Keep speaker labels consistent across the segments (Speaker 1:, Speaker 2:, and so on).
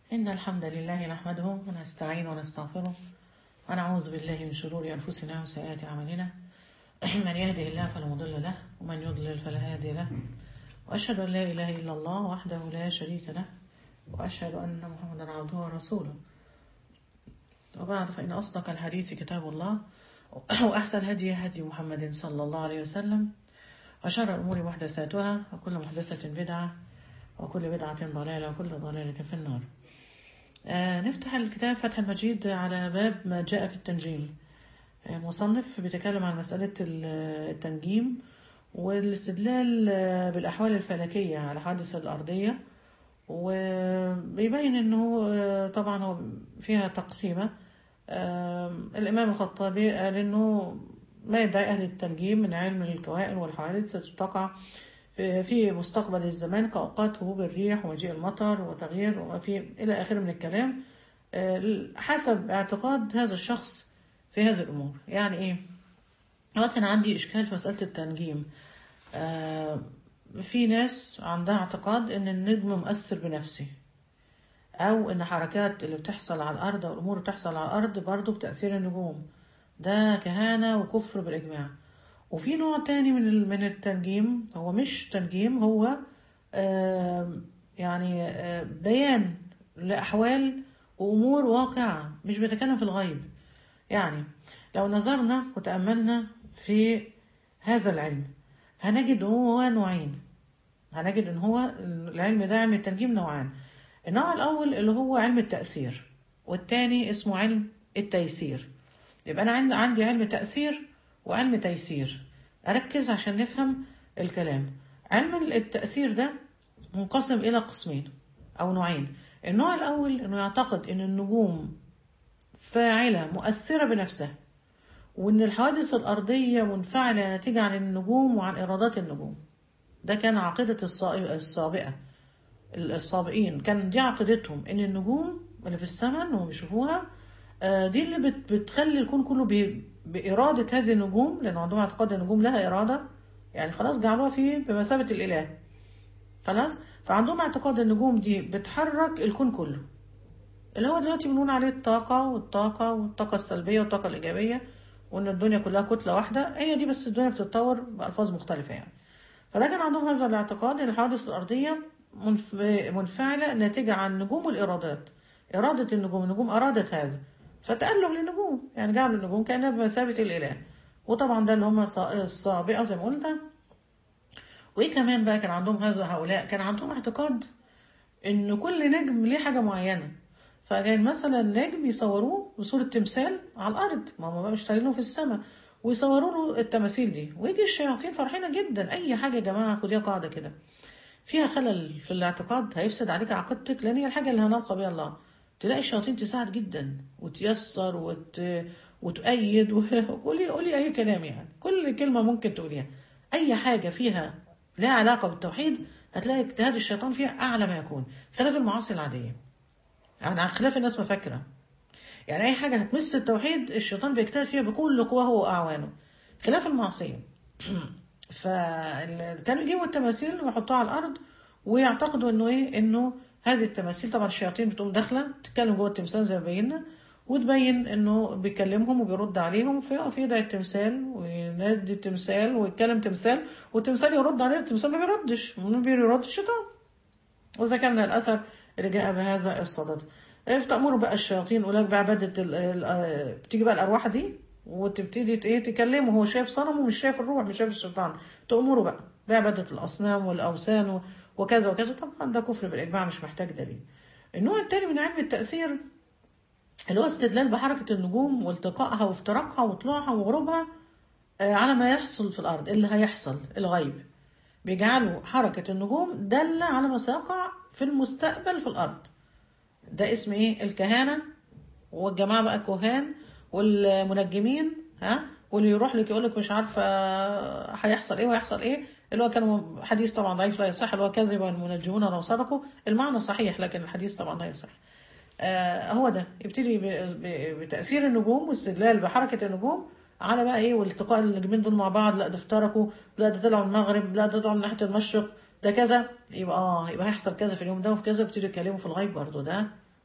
Speaker 1: إن الحمد لله نحمده ونستعين ونستغفره ونعوذ بالله من شرور أنفسنا وسيئات أعمالنا من يهده الله فلا مضل له ومن يضلل فلا هادي له وأشهد أن لا إله إلا الله وحده لا شريك له وأشهد أن محمدا عبده ورسوله وبعد فإن أصدق الحديث كتاب الله وأحسن هدي هدي محمد صلى الله عليه وسلم وشر الأمور محدثاتها وكل محدثة بدعة وكل بدعة ضلالة وكل ضلالة في النار آه نفتح الكتاب فتح المجيد على باب ما جاء في التنجيم آه مصنف بيتكلم عن مسألة التنجيم والاستدلال آه بالأحوال الفلكية على حادث الأرضية وبيبين أنه آه طبعا هو فيها تقسيمة آه الإمام الخطابي قال أنه ما يدعي أهل التنجيم من علم الكوائن والحوادث ستقع في مستقبل الزمان كأوقات هبوب الريح ومجيء المطر وتغيير وفي إلى آخره من الكلام حسب اعتقاد هذا الشخص في هذه الأمور يعني إيه؟ دلوقتي أنا عندي إشكال في مسألة التنجيم في ناس عندها اعتقاد إن النجم مؤثر بنفسه أو إن حركات اللي بتحصل على الأرض أو الأمور اللي بتحصل على الأرض برضه بتأثير النجوم ده كهانة وكفر بالإجماع وفي نوع تاني من من التنجيم هو مش تنجيم هو آه يعني آه بيان لأحوال وأمور واقعة مش بيتكلم في الغيب يعني لو نظرنا وتأملنا في هذا العلم هنجد هو نوعين هنجد ان هو العلم ده علم التنجيم نوعان النوع الأول اللي هو علم التأثير والتاني اسمه علم التيسير يبقى أنا عندي علم تأثير وعلم تيسير أركز عشان نفهم الكلام علم التأثير ده منقسم إلى قسمين أو نوعين النوع الأول إنه يعتقد إن النجوم فاعلة مؤثرة بنفسها وإن الحوادث الأرضية منفعلة ناتجة عن النجوم وعن إرادات النجوم ده كان عقيدة السابقة السابقين كان دي عقيدتهم إن النجوم اللي في السماء إنهم بيشوفوها دي اللي بتخلي الكون كله بإرادة هذه النجوم لأن عندهم اعتقاد النجوم لها إرادة يعني خلاص جعلوها فيه بمثابة الإله خلاص فعندهم اعتقاد النجوم دي بتحرك الكون كله اللي هو دلوقتي بنقول عليه الطاقة والطاقة والطاقة السلبية والطاقة الإيجابية وإن الدنيا كلها كتلة واحدة هي دي بس الدنيا بتتطور بألفاظ مختلفة يعني فده كان عندهم هذا الاعتقاد إن الحوادث الأرضية منف... منفعلة ناتجة عن النجوم والإرادات إرادة النجوم النجوم أرادت هذا فتأله للنجوم يعني جعلوا النجوم كأنها بمثابة الإله وطبعا ده اللي هم السابقة زي ما قلنا وإيه كمان بقى كان عندهم هذا هؤلاء كان عندهم اعتقاد إن كل نجم ليه حاجة معينة فكان مثلا نجم يصوروه بصورة تمثال على الأرض ما هم بقى مش شايلينه في السماء ويصوروا له التماثيل دي ويجي الشياطين فرحانة جدا أي حاجة يا جماعة خديها قاعدة كده فيها خلل في الاعتقاد هيفسد عليك عقيدتك لأن هي الحاجة اللي هنلقى بها الله تلاقي الشياطين تساعد جدا وتيسر وت... وتؤيد وقولي قولي اي كلام يعني كل كلمه ممكن تقوليها اي حاجه فيها لها علاقه بالتوحيد هتلاقي اجتهاد الشيطان فيها اعلى ما يكون خلاف المعاصي العاديه يعني عن خلاف الناس ما فاكره يعني اي حاجه هتمس التوحيد الشيطان بيجتهد فيها بكل قواه واعوانه خلاف المعصيه فكانوا يجيبوا التماثيل ويحطوها على الارض ويعتقدوا انه ايه انه هذه التماثيل طبعا الشياطين بتقوم داخله تتكلم جوه التمثال زي ما بينا وتبين انه بيكلمهم وبيرد عليهم فيقف يدعي التمثال وينادي التمثال ويتكلم تمثال والتمثال يرد عليه التمثال ما بيردش ما بيرد الشيطان وإذا كان من الأثر اللي جاء بهذا الصدد فتأمروا بقى الشياطين يقول لك بعبادة بتيجي بقى الأرواح دي وتبتدي ايه تكلمه هو شايف صنم ومش شايف الروح مش شايف الشيطان تأمروا بقى بعبادة الأصنام والأوثان وكذا وكذا طبعا ده كفر بالإجماع مش محتاج دليل النوع الثاني من علم التأثير اللي هو استدلال بحركة النجوم والتقائها وافتراقها وطلوعها وغروبها على ما يحصل في الأرض اللي هيحصل الغيب بيجعلوا حركة النجوم دالة على ما سيقع في المستقبل في الأرض ده اسم ايه الكهانة والجماعة بقى الكهان والمنجمين ها واللي يروح لك يقول لك مش عارفه هيحصل ايه وهيحصل ايه اللي هو كان حديث طبعا ضعيف لا يصح اللي هو كذب المنجمون لو صدقوا المعنى صحيح لكن الحديث طبعا لا يصح آه هو ده يبتدي بتاثير النجوم واستدلال بحركه النجوم على بقى ايه والتقاء النجمين دول مع بعض لا ده افترقوا لا ده طلعوا المغرب لا ده طلعوا من ناحيه المشرق ده كذا يبقى اه يبقى هيحصل كذا في اليوم ده وفي كذا يبتدوا يتكلموا في الغيب برضه ده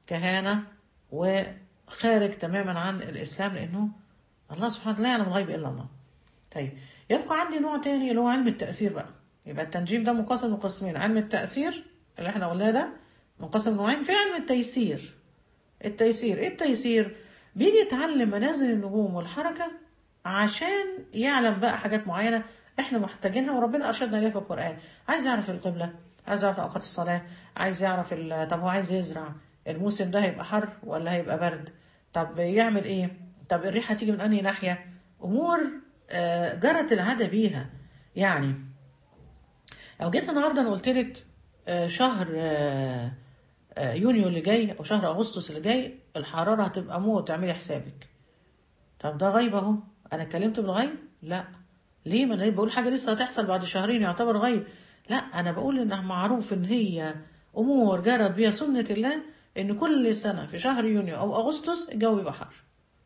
Speaker 1: كهانة وخارج تماما عن الإسلام لأنه الله سبحانه وتعالى لا يعلم الغيب إلا الله طيب يبقى عندي نوع تاني اللي هو علم التأثير بقى يبقى التنجيم ده منقسم لقسمين علم التأثير اللي احنا قلناه ده منقسم نوعين في علم التيسير التيسير ايه التيسير بيجي يتعلم منازل النجوم والحركة عشان يعلم بقى حاجات معينة احنا محتاجينها وربنا ارشدنا اليها في القرآن عايز يعرف القبلة عايز يعرف اوقات الصلاة عايز يعرف ال- طب هو عايز يزرع الموسم ده هيبقى حر ولا هيبقى برد طب يعمل ايه طب الريحة تيجي من انهي ناحية امور آه، جرت العادة بيها يعني لو جيت النهارده انا قلت لك آه، شهر آه، آه، يونيو اللي جاي او شهر اغسطس اللي جاي الحراره هتبقى موت اعملي حسابك طب ده غيب اهو انا اتكلمت بالغيب لا ليه ما انا بقول حاجه لسه هتحصل بعد شهرين يعتبر غيب لا انا بقول انها معروف ان هي امور جرت بيها سنه الله ان كل سنه في شهر يونيو او اغسطس الجو يبقى حر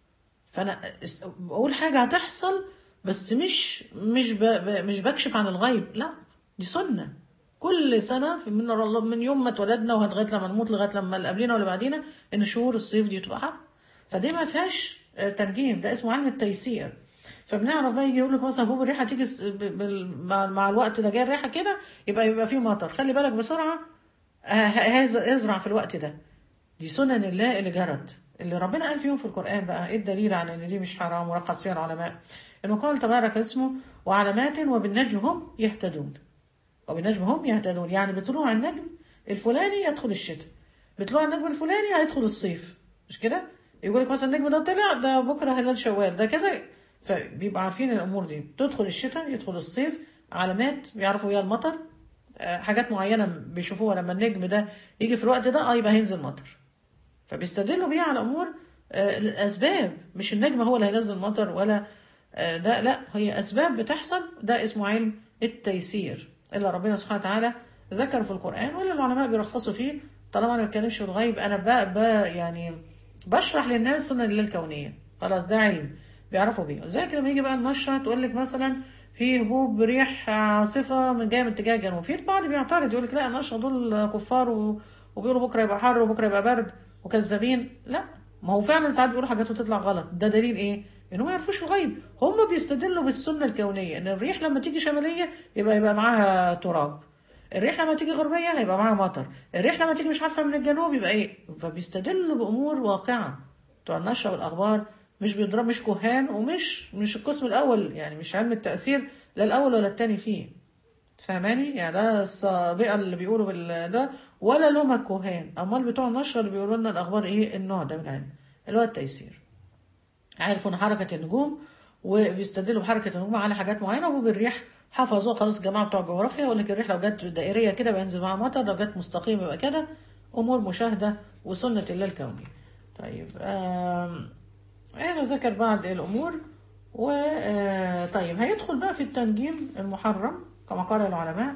Speaker 1: فانا است- بقول حاجه هتحصل بس مش مش ب... ب- مش بكشف عن الغيب لا دي سنه كل سنه في من الله من يوم ما اتولدنا لغايه لما نموت لغايه لما اللي قبلنا واللي بعدينا ان شهور الصيف دي تبقى حر فدي ما فيهاش آه، تنجيم ده اسمه علم التيسير فبنعرف بقى يجي يقول لك مثلا هو الريحه تيجي س- ب- بال- مع, مع الوقت ده جاي الريحه كده يبقى يبقى فيه مطر خلي بالك بسرعه آه، هز- ازرع في الوقت ده دي سنن الله اللي جرت اللي ربنا قال فيهم في القرآن بقى ايه الدليل على ان دي مش حرام ورخص فيها العلماء انه قال تبارك اسمه وعلامات وبالنجم هم يهتدون وبالنجم هم يهتدون يعني بطلوع النجم الفلاني يدخل الشتاء بطلوع النجم الفلاني هيدخل الصيف مش كده يقول لك مثلا النجم ده طلع ده بكره هلال شوال ده كذا فبيبقى عارفين الامور دي تدخل الشتاء يدخل الصيف علامات بيعرفوا اياها المطر آه، حاجات معينه بيشوفوها لما النجم ده يجي في الوقت ده اه يبقى هينزل مطر فبيستدلوا بيها على امور آه، الاسباب مش النجم هو اللي هينزل مطر ولا آه، ده لا هي اسباب بتحصل ده اسمه علم التيسير الا ربنا سبحانه وتعالى ذكر في القران ولا العلماء بيرخصوا فيه طالما انا ما بتكلمش في الغيب انا ب... ب... يعني بشرح للناس سنن الله الكونيه خلاص ده علم بيعرفوا بيه زي كده لما يجي بقى النشره تقول لك مثلا في هبوب ريح عاصفه من جايه من اتجاه الجنوب في البعض بيعترض يقول لك لا النشره دول كفار و... وبيقولوا بكره يبقى حر وبكره يبقى برد وكذابين لا ما هو فعلا ساعات بيقولوا حاجات وتطلع غلط ده دليل ايه ان هم ما يعرفوش الغيب هم بيستدلوا بالسنه الكونيه ان الريح لما تيجي شماليه يبقى يبقى معاها تراب الريح لما تيجي غربيه هيبقى معاها مطر الريح لما تيجي مش عارفه من الجنوب يبقى ايه فبيستدلوا بامور واقعه بتوع النشره والاخبار مش بيضرب مش كهان ومش مش القسم الاول يعني مش علم التاثير لا الاول ولا التاني فيه فاهماني يعني ده السابقه اللي بيقولوا بال ده ولا لهم الكهان امال بتوع النشر اللي بيقولوا لنا الاخبار ايه النوع ده من العلم اللي هو التيسير عارفوا ان حركه النجوم وبيستدلوا بحركه النجوم على حاجات معينه وبالريح حفظوها خلاص الجماعه بتوع الجغرافيا يقول لك الريح لو جت دائريه كده بينزل معاها مطر لو جت مستقيمه يبقى كده امور مشاهده وسنه الله الكونيه طيب آم، انا ذكر بعض الامور و آه، طيب هيدخل بقى في التنجيم المحرم كما قال العلماء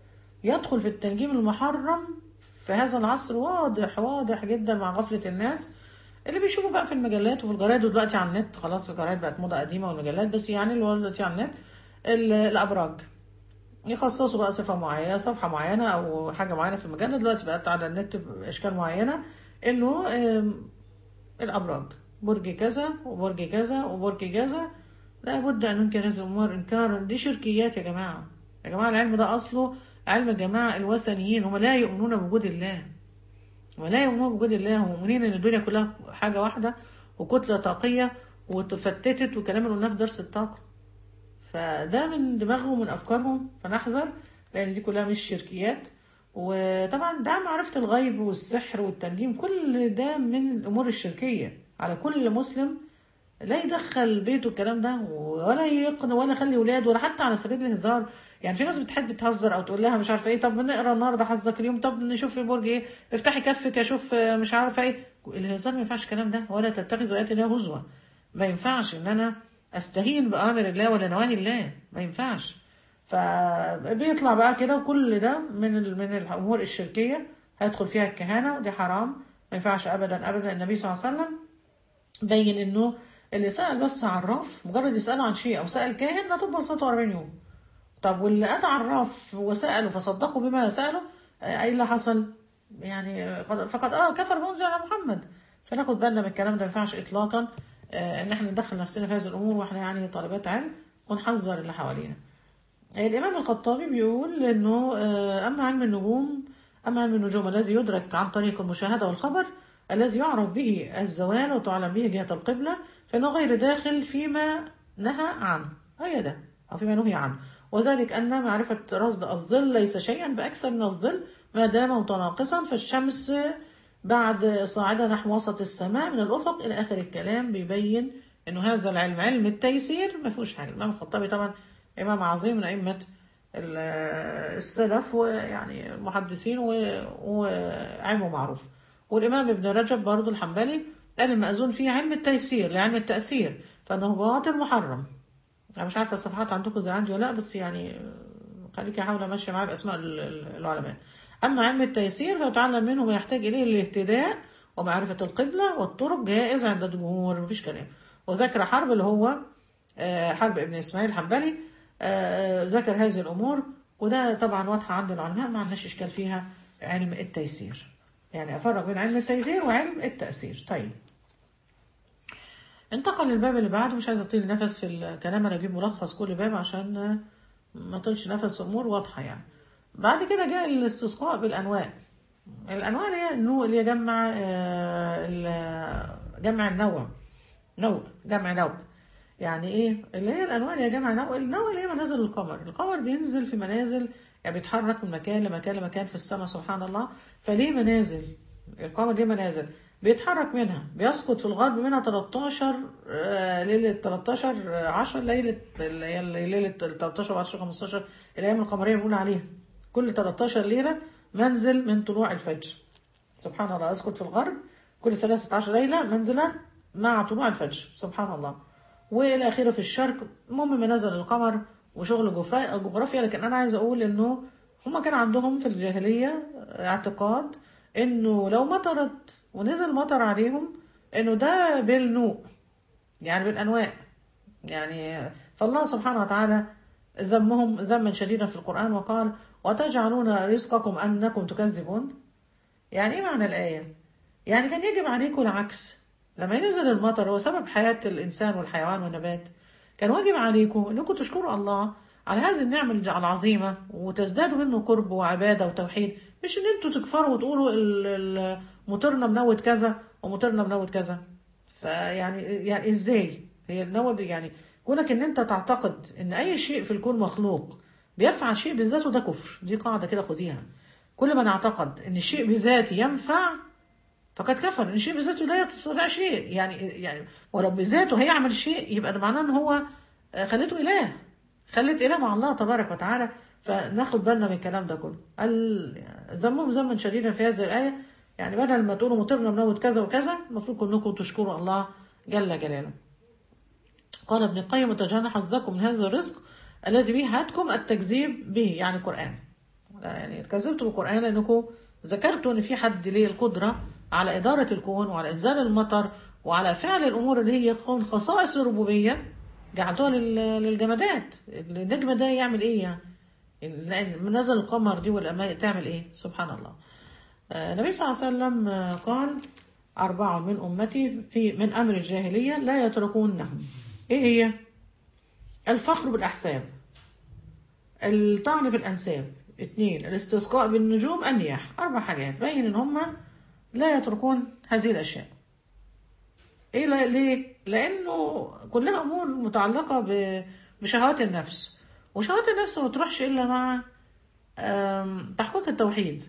Speaker 1: يدخل في التنجيم المحرم في هذا العصر واضح واضح جدا مع غفلة الناس اللي بيشوفوا بقى في المجلات وفي الجرايد ودلوقتي على النت خلاص الجرايد بقت موضة قديمة والمجلات بس يعني اللي هو دلوقتي على النت ال- الأبراج يخصصوا بقى صفة معينة صفحة معينة أو حاجة معينة في المجلة دلوقتي بقت على النت بأشكال معينة إنه آم، الأبراج برج كذا وبرج كذا وبرج كذا لابد أن ننكر هذه الأمور إنكارا دي شركيات يا جماعة يا جماعة العلم ده أصله علم الجماعة الوثنيين هم لا يؤمنون بوجود الله ولا يؤمنون بوجود الله هم مؤمنين ان الدنيا كلها حاجه واحده وكتله طاقيه وتفتتت وكلام اللي قلناه في درس الطاقه فده من دماغهم ومن افكارهم فنحذر لان دي كلها مش شركيات وطبعا ده معرفه الغيب والسحر والتنجيم كل ده من الامور الشركيه على كل مسلم لا يدخل بيته الكلام ده ولا يقنع ولا يخلي ولاده ولا حتى على سبيل الهزار يعني في ناس بتحب تهزر او تقول لها مش عارفه ايه طب نقرا النهارده حظك اليوم طب نشوف في برج ايه افتحي كفك اشوف مش عارفه ايه الهزار ما ينفعش الكلام ده ولا تتخذوا ايات الله هزوا ما ينفعش ان انا استهين بامر الله ولا نواهي الله ما ينفعش فبيطلع بقى كده وكل ده من ال- من الامور الشركيه هيدخل فيها الكهانه ودي حرام ما ينفعش ابدا ابدا النبي صلى الله عليه وسلم بين انه اللي سأل بس عراف مجرد يسأله عن شيء او سأل كاهن لا تقبل صلاته 40 يوم طب واللي اتى عراف وسأله فصدقوا بما سأله آه، ايه اللي حصل يعني قد- فقد اه كفر بأنزل على محمد فناخد بالنا من الكلام ده ما ينفعش اطلاقا آه ان احنا ندخل نفسنا في هذه الامور واحنا يعني طالبات علم ونحذر اللي حوالينا الإمام الخطابي بيقول إنه آه، أما علم النجوم أما علم النجوم الذي يدرك عن طريق المشاهدة والخبر الذي يعرف به الزوال وتعلم به جهة القبلة فإنه غير داخل فيما نهى عنه هي ده أو فيما نهي عنه وذلك أن معرفة رصد الظل ليس شيئا بأكثر من الظل ما دام متناقصا فالشمس بعد صاعدة نحو وسط السماء من الأفق إلى آخر الكلام بيبين إنه هذا العلم علم التيسير ما فيهوش حاجة الإمام الخطابي طبعا إمام عظيم من أئمة ال- السلف ويعني محدثين و- وعلمه معروف والإمام ابن رجب برضه الحنبلي قال المأذون فيه علم التيسير لعلم التأثير فإنه باطل محرم أنا مش عارفة الصفحات عندكم زي عندي ولا لا بس يعني خليكي حاولة ماشية معايا بأسماء ال- ال- العلماء أما علم التيسير فيتعلم منه ما يحتاج إليه الاهتداء ومعرفة القبلة والطرق جائز عند الجمهور مفيش كلام وذكر حرب اللي هو آه، حرب ابن إسماعيل الحنبلي آه، ذكر هذه الأمور وده طبعا واضحة عند العلماء ما عندناش إشكال فيها علم التيسير يعني أفرق بين علم التيسير وعلم التأثير طيب انتقل للباب اللي بعده مش عايزة أطيل نفس في الكلام أنا أجيب ملخص كل باب عشان آه، ما طولش نفس أمور واضحة يعني بعد كده جاء الاستسقاء بالأنواع الأنواع اللي هي النوع اللي هي جمع آه، ال- جمع النوع نوع جمع نوع يعني ايه اللي هي الانواع اللي هي جمع نوع النوع اللي هي منازل القمر القمر بينزل في منازل يعني بيتحرك من مكان لمكان لمكان في السماء سبحان الله فليه منازل القمر ليه منازل بيتحرك منها بيسقط في الغرب منها 13 آه، ليلة 13 آه، 10 ليلة اللي هي ليلة 13 و 10 15 الأيام القمرية بنقول عليها كل 13 ليلة منزل من طلوع الفجر سبحان الله يسقط في الغرب كل 13 ليلة منزلة مع طلوع الفجر سبحان الله والى اخره في الشرق المهم منازل القمر وشغل جغرافيا جغرافيا لكن انا عايز اقول انه هما كان عندهم في الجاهليه اعتقاد انه لو مطرت ونزل مطر عليهم انه ده بالنوء يعني بالانواع يعني فالله سبحانه وتعالى ذمهم ذما شديدا في القران وقال وتجعلون رزقكم انكم تكذبون يعني ايه معنى الايه يعني كان يجب عليكم العكس لما ينزل المطر هو سبب حياة الإنسان والحيوان والنبات كان واجب عليكم أنكم تشكروا الله على هذه النعمة العظيمة وتزدادوا منه قرب وعبادة وتوحيد مش ان انتوا تكفروا وتقولوا ال- ال- مطرنا منوت كذا ومطرنا منوت كذا فيعني يعني ازاي هي النوى دي يعني كونك ان انت تعتقد ان اي شيء في الكون مخلوق بيرفع شيء بذاته ده كفر دي قاعدة كده خديها كل من اعتقد ان الشيء بذاته ينفع فقد كفر ان الشيء بذاته لا يستطيع شيء يعني يعني ولو بذاته هيعمل شيء يبقى ده معناه ان هو آه، خليته اله خليت اله مع الله تبارك وتعالى فناخد بالنا من الكلام ده كله قال ذمهم ذما شديدا في هذه الايه يعني بدل ما تقولوا مطرنا منوت كذا وكذا المفروض كلكم تشكروا الله جل جلاله قال ابن القيم وتجنى حظكم من هذا الرزق الذي به هاتكم التكذيب به يعني القرآن يعني كذبتوا بالقرآن لأنكم ذكرتوا أن في حد ليه القدرة على إدارة الكون وعلى إنزال المطر وعلى فعل الأمور اللي هي من خصائص الربوبية جعلتوها لل- للجمادات النجم ده يعمل إيه يعني لأن نزل القمر دي والأماء تعمل إيه سبحان الله آه، النبي صلى الله عليه وسلم آه، قال أربع من أمتي في من أمر الجاهلية لا يتركونهم إيه هي؟ الفخر بالأحساب الطعن في الأنساب اثنين الاستسقاء بالنجوم النياح أربع حاجات بين إن هم لا يتركون هذه الأشياء إيه لا- ليه؟ لأنه كلها أمور متعلقة ب- بشهوات النفس وشهوات النفس ما تروحش إلا مع آم، تحقيق التوحيد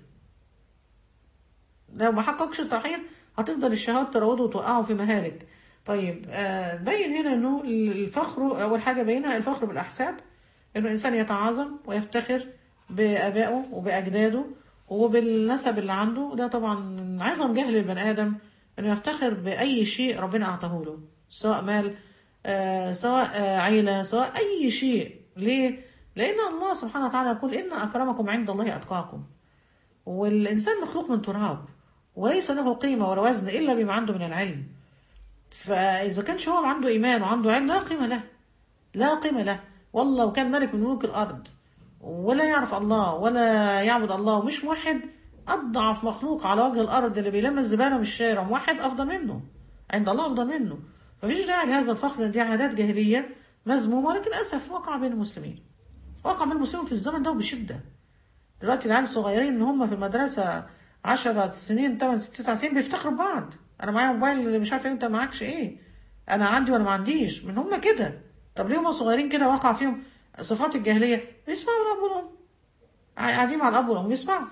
Speaker 1: لو ما حققش التوحيد هتفضل الشهوات تراوده وتوقعه في مهالك طيب آه بين هنا انه الفخر اول حاجه بينها الفخر بالاحساب انه الانسان يتعاظم ويفتخر بابائه وباجداده وبالنسب اللي عنده ده طبعا عظم جهل البني ادم انه يفتخر باي شيء ربنا اعطاه له سواء مال آه سواء آه عيله سواء اي شيء ليه لان الله سبحانه وتعالى يقول ان اكرمكم عند الله اتقاكم والإنسان مخلوق من تراب وليس له قيمة ولا وزن إلا بما عنده من العلم فإذا كانش هو عنده إيمان وعنده علم لا قيمة له لا قيمة له والله لو كان ملك من ملوك الأرض ولا يعرف الله ولا يعبد الله ومش موحد اضعف مخلوق على وجه الارض اللي بيلم الزباله من الشارع واحد افضل منه عند الله افضل منه مفيش داعي لهذا الفخر دي عادات جاهليه مذمومه ولكن للاسف وقع بين المسلمين وقع بين المسلمين في الزمن ده وبشده دلوقتي العيال الصغيرين ان هم في المدرسه 10 سنين 8 9 سنين بيفتخروا ببعض انا معايا موبايل اللي مش عارف انت معكش ايه انا عندي ولا ما عنديش من هم كده طب ليه هم صغيرين كده وقع فيهم صفات الجاهليه بيسمعوا الاب والام قاعدين مع الاب والام بيسمعوا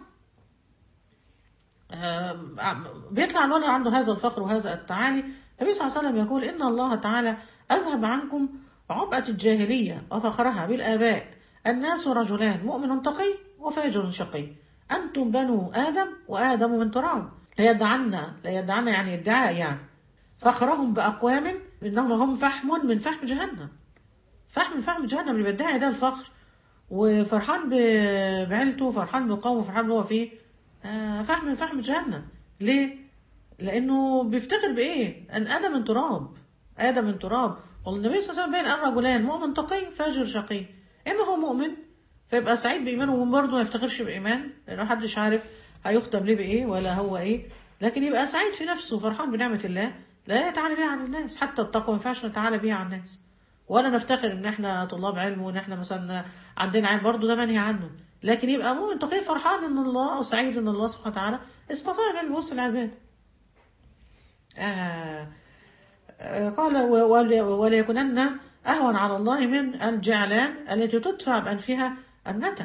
Speaker 1: آه، بيطلع الولد عنده هذا الفخر وهذا التعالي النبي صلى الله عليه وسلم يقول إن الله تعالى أذهب عنكم عبأة الجاهلية وفخرها بالآباء الناس رجلان مؤمن تقي وفاجر شقي أنتم بنو آدم وآدم من تراب لا يدعنا لا يدعنا يعني ادعاء يعني فخرهم بأقوام إنهم هم فحم من فحم جهنم فحم من فحم جهنم اللي بيدعي ده الفخر وفرحان ب- بعيلته فرحان بقومه فرحان اللي هو فيه آه، فحم من فحم جهنم ليه؟ لأنه بيفتخر بإيه؟ أن آدم من تراب آدم من تراب والنبي صلى الله عليه وسلم بين أن رجلان مؤمن تقي فاجر شقي إما هو مؤمن فيبقى سعيد بإيمانه وبرضه ما يفتخرش بإيمان لأنه محدش عارف هيختم ليه بإيه ولا هو إيه لكن يبقى سعيد في نفسه فرحان بنعمة الله لا يتعالى بيها عن الناس حتى التقوى ما ينفعش نتعالى بيها عن الناس ولا نفتخر ان احنا طلاب علم وان احنا مثلا عندنا علم برضه ده منهي عنه لكن يبقى مؤمن تقي فرحان ان الله او سعيد ان الله سبحانه وتعالى اصطفانا لوسط العباد آه آه، قال و- ول- وليكونن أهون على الله من الجعلان التي تدفع بأنفها النتن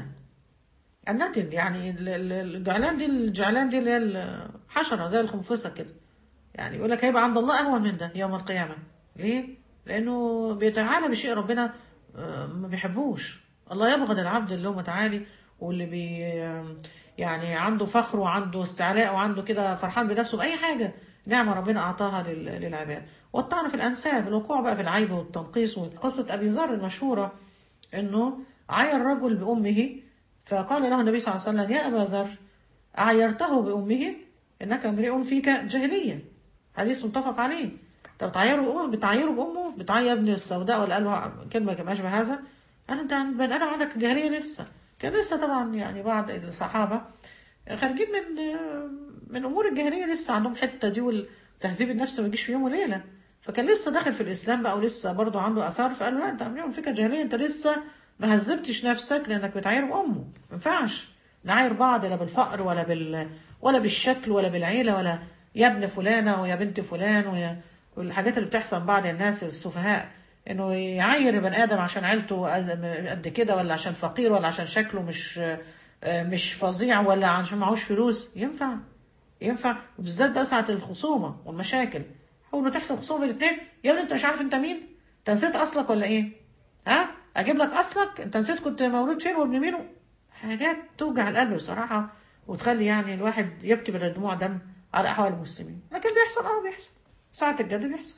Speaker 1: النتن يعني ال- ال- الجعلان دي الجعلان دي اللي هي الحشرة زي الخنفسة كده يعني يقول لك هيبقى عند الله أهون من ده يوم القيامة ليه؟ لأنه بيتعالى بشيء ربنا آه، ما بيحبوش الله يبغض العبد اللي هو متعالي واللي بي يعني عنده فخر وعنده استعلاء وعنده كده فرحان بنفسه بأي حاجة نعمة ربنا أعطاها لل- للعباد والطعن في الأنساب الوقوع بقى في العيب والتنقيص وقصة أبي ذر المشهورة إنه عاير رجل بأمه فقال له النبي صلى الله عليه وسلم يا أبا ذر أعيرته بأمه إنك امرئ فيك جاهلية حديث متفق عليه طب بتعيره بأمه بتعيره بأمه بتعير ابن السوداء ولا قال له كلمة كما أشبه هذا قال أنت عند بني آدم عندك جاهلية لسه كان لسه طبعا يعني بعض الصحابة خارجين من من أمور الجاهلية لسه عندهم الحتة دي والتهذيب النفس ما يجيش في يوم وليلة فكان لسه داخل في الإسلام بقى ولسه برضه عنده آثار فقال له لا أنت امرئ فيك جاهلية أنت لسه ما هذبتش نفسك لأنك بتعاير بأمه ما ينفعش نعاير بعض لا بالفقر ولا بال ولا بالشكل ولا بالعيلة ولا يا ابن فلانة ويا بنت فلان ويا والحاجات اللي بتحصل بعض الناس السفهاء انه يعاير بني ادم عشان عيلته قد- قد كده ولا عشان فقير ولا عشان شكله مش مش فظيع ولا عشان معهوش فلوس ينفع ينفع وبالذات بقى ساعة الخصومة والمشاكل أول ما تحصل خصومة بين الاتنين يا ابني أنت مش عارف أنت مين؟ أنت نسيت أصلك ولا إيه؟ ها؟ أجيب لك أصلك؟ أنت نسيت كنت مولود فين وابن مين؟ حاجات توجع القلب بصراحة وتخلي يعني الواحد يبكي من الدموع دم على أحوال المسلمين لكن بيحصل أه بيحصل ساعة الجد بيحصل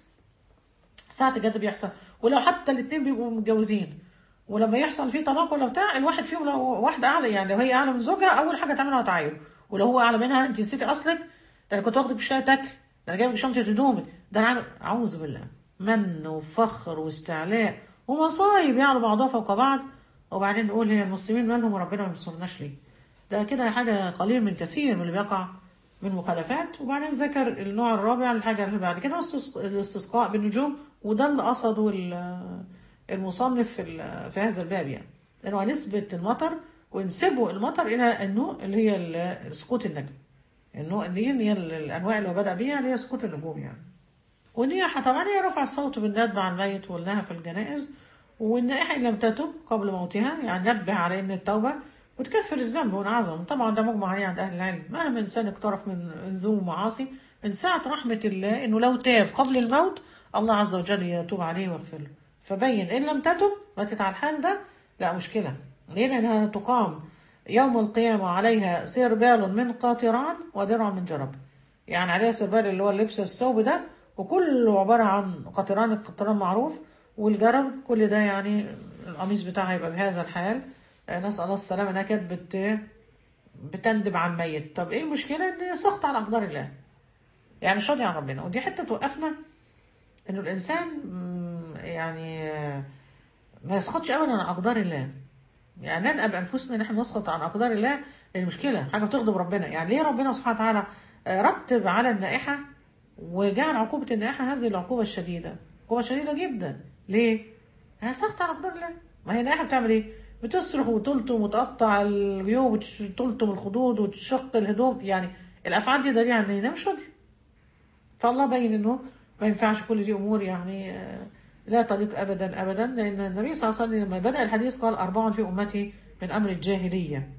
Speaker 1: ساعة الجد بيحصل ولو حتى الاتنين بيبقوا متجوزين ولما يحصل فيه طلاق ولا بتاع الواحد فيهم لو واحدة أعلى يعني لو هي أعلى من زوجها أول حاجة تعملها تعايره ولو هو أعلى منها أنت نسيتي أصلك ده أنا كنت واخدك بشوية تاكل ده أنا جايبك شنطة هدومك ده أنا عامل أعوذ بالله من وفخر واستعلاء ومصايب يعلو بعضها فوق بعض وبعدين نقول هي المسلمين مالهم وربنا ما ينصرناش ليه ده كده حاجة قليل من كثير من اللي بيقع من مخالفات وبعدين ذكر النوع الرابع الحاجة اللي بعد كده استس- الاستسقاء بالنجوم وده اللي قصده ال- المصنف في, ال- في هذا الباب يعني لأنه نسبة المطر ونسبوا المطر إلى النوع اللي هي ال- سقوط النجم النوع دي اللي هي ال- الأنواع اللي هو بدأ بيها اللي هي سقوط النجوم يعني والنياحة طبعا هي رفع الصوت بالندب مع الميت والنهى في الجنائز والنائحة إن لم تتب قبل موتها يعني نبه على إن التوبة وتكفر الذنب وانعظم طبعا ده مجمع عليه عند أهل العلم مهما إنسان اقترف من ذنوب ومعاصي من ساعة رحمة الله إنه لو تاب قبل الموت الله عز وجل يتوب عليه ويغفر له فبين إن لم تتب ماتت على الحال ده لا مشكلة ليه لأنها تقام يوم القيامة عليها سربال من قاطران ودرع من جرب يعني عليها سربال اللي هو اللبس الثوب ده وكله عبارة عن قطران القطران معروف والجرب كل ده يعني القميص بتاعها يبقى بهذا الحال آه، نسأل الله السلامة انها كانت بت بتندب عن ميت طب ايه المشكلة ان سخط على اقدار الله يعني مش راضي عن ربنا ودي حتة توقفنا انه الانسان مم، يعني آه، ما يسخطش ابدا عن اقدار الله يعني ننأب انفسنا ان احنا نسخط عن اقدار الله المشكله حاجه بتغضب ربنا يعني ليه ربنا سبحانه وتعالى آه، رتب على النائحه وجعل عقوبه النائحه هذه العقوبه الشديده عقوبه شديده جدا ليه هي سخط على قدر الله ما هي النائحه بتعمل ايه بتصرخ وتلطم وتقطع الجيوب وتلطم الخدود وتشق الهدوم يعني الافعال دي دليل على ان ده مش راضي فالله بين انه ما ينفعش كل دي امور يعني آه، لا تليق ابدا ابدا لان النبي صلى الله عليه وسلم لما بدا الحديث قال اربع في امتي من امر الجاهليه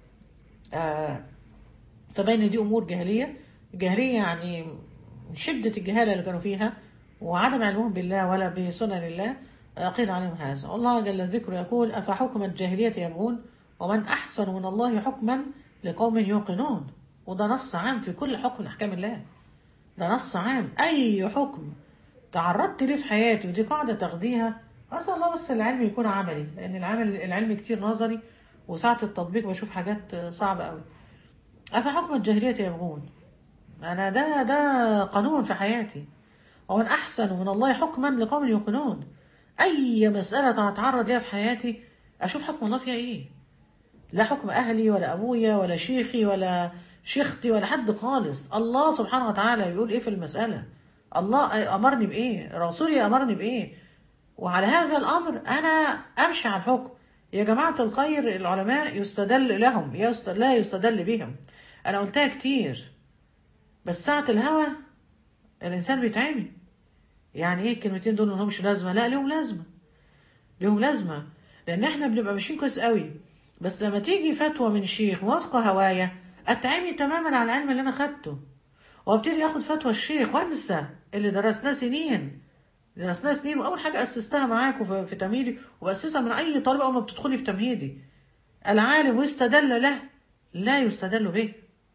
Speaker 1: آه، فبين دي امور جاهليه الجاهليه يعني شده الجهاله اللي كانوا فيها وعدم علمهم بالله ولا بسنن الله آه، قيل عليهم هذا والله جل ذكره يقول افحكم الجاهليه يبغون ومن احسن من الله حكما لقوم يوقنون وده نص عام في كل حكم من احكام الله ده نص عام اي حكم تعرضت ليه في حياتي ودي قاعده تاخديها اسال الله بس العلم يكون عملي لان العمل العلم كتير نظري وساعه التطبيق بشوف حاجات صعبه قوي افحكم الجاهليه يبغون انا ده ده قانون في حياتي ومن احسن من الله حكما لقوم يوقنون اي مساله هتعرض ليها في حياتي اشوف حكم الله فيها ايه لا حكم اهلي ولا ابويا ولا شيخي ولا شيختي ولا حد خالص الله سبحانه وتعالى بيقول ايه في المساله الله امرني بايه رسولي امرني بايه وعلى هذا الامر انا امشي على الحكم يا جماعه الخير العلماء يستدل لهم يست... لا يستدل بهم انا قلتها كتير بس ساعه الهوى الانسان بيتعمي يعني ايه الكلمتين دول ملهمش لازمه لا ليهم لازمه ليهم لازمه لان احنا بنبقى ماشيين كويس قوي بس لما تيجي فتوى من شيخ موافقه هوايه اتعمي تماما على العلم اللي انا خدته وابتدي اخد فتوى الشيخ وانسى اللي درسناه سنين درسناه سنين واول حاجه اسستها معاكم في, في تمهيدي وباسسها من اي طالب اول ما بتدخلي في تمهيدي العالم يستدل له لا يستدل به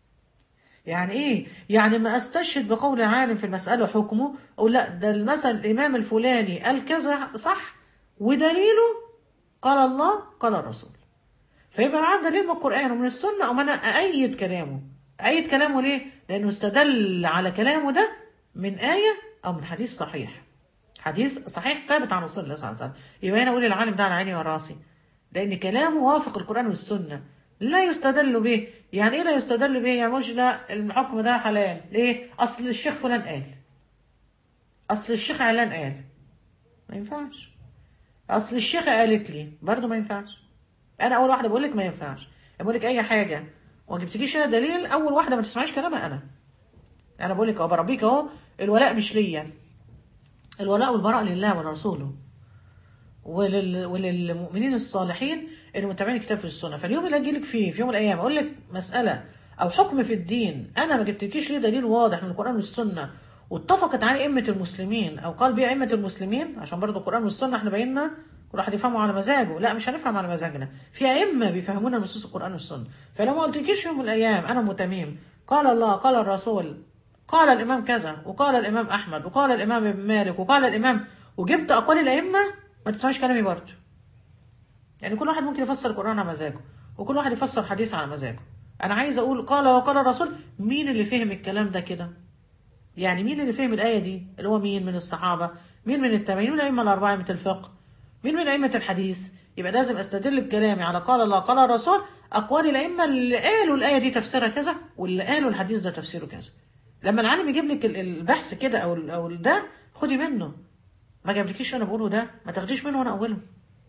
Speaker 1: يعني ايه يعني ما استشهد بقول عالم في المساله حكمه او لا ده مثلا الامام الفلاني قال كذا صح ودليله قال الله قال الرسول فيبقى معاه دليل من القران ومن السنه او انا ايد كلامه ايد كلامه ليه لانه استدل على كلامه ده من ايه او من حديث صحيح حديث صحيح ثابت عن رسول الله صلى الله عليه وسلم يبقى هنا اقول العالم ده على عيني وراسي لان كلامه وافق القران والسنه لا يستدل به يعني ايه لا يستدل به يعني مش لا الحكم ده حلال ليه اصل الشيخ فلان قال اصل الشيخ علان قال ما ينفعش اصل الشيخه قالت لي برضه ما ينفعش انا اول واحده بقول لك ما ينفعش بقول لك اي حاجه وما جبتليش هنا دليل اول واحده ما تسمعيش كلامها انا انا بقول لك اهو بربيك اهو الولاء مش ليا الولاء والبراء لله ولرسوله ولل... وللمؤمنين الصالحين اللي متابعين الكتاب في السنه فاليوم اللي اجي لك فيه في يوم من الايام اقول لك مساله او حكم في الدين انا ما جبتلكيش ليه دليل واضح من القران والسنه واتفقت عليه ائمه المسلمين او قال بيه ائمه المسلمين عشان برضه القران والسنه احنا بينا كل واحد يفهمه على مزاجه لا مش هنفهم على مزاجنا في ائمه بيفهمونا نصوص القران والسنه فلو ما قلتلكيش يوم من الايام انا متميم قال الله قال الرسول قال الامام كذا وقال الامام احمد وقال الامام ابن مالك وقال الامام وجبت اقوال الائمه ما تسمعش كلامي برضه يعني كل واحد ممكن يفسر القران على مزاجه وكل واحد يفسر حديث على مزاجه انا عايز اقول قال وقال الرسول مين اللي فهم الكلام ده كده يعني مين اللي فهم الايه دي اللي هو مين من الصحابه مين من التابعين من الائمه الاربعه ائمه الفقه مين من ائمه الحديث يبقى لازم استدل بكلامي على قال الله قال الرسول اقوال الائمه اللي قالوا الايه دي تفسيرها كذا واللي قالوا الحديث ده تفسيره كذا لما العالم يجيب لك البحث كده او او ده خدي منه ما جابلكيش انا بقوله ده ما تاخديش منه وانا اوله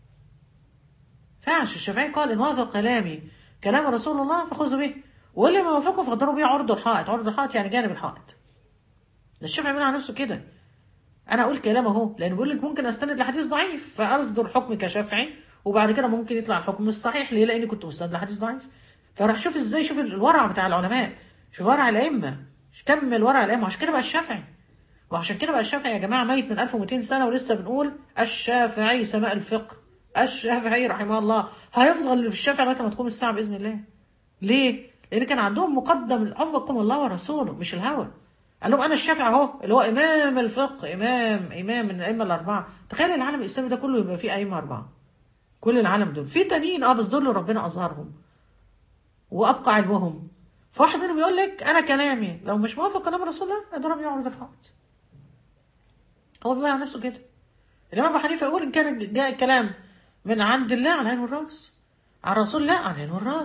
Speaker 1: فعش الشافعي قال ان وافق كلامي كلام رسول الله فخذوا به واللي ما وافقه فاقدروا بيه عرض الحائط عرض الحائط يعني جانب الحائط ده الشافعي بيقول على نفسه كده انا اقول كلام اهو لان بيقول لك ممكن استند لحديث ضعيف فاصدر حكم كشافعي وبعد كده ممكن يطلع الحكم الصحيح ليه لاني كنت مستند لحديث ضعيف فراح شوف ازاي شوف الورع بتاع العلماء شوف ورع الائمه كم الورع الائمه عشان كده بقى الشافعي وعشان كده بقى الشافعي يا جماعه ميت من 1200 سنه ولسه بنقول الشافعي سماء الفقه الشافعي رحمه الله هيفضل في الشافعي لغايه ما تقوم الساعه باذن الله ليه لان كان عندهم مقدم حبكم الله ورسوله مش الهوى قال لهم انا الشافعي اهو اللي هو امام الفقه امام امام من الائمه الاربعه تخيل العالم الاسلامي ده كله يبقى فيه ائمه اربعه كل العالم دول في تانيين اه بس دول اللي ربنا اظهرهم وابقى علمهم فواحد منهم يقول لك انا كلامي لو مش موافق كلام رسول الله اضرب يعرض الحائط هو بيقول على نفسه كده الامام ابو حنيفه يقول ان كان جاء الكلام من عند الله على العين والراس عن رسول الله على العين والراس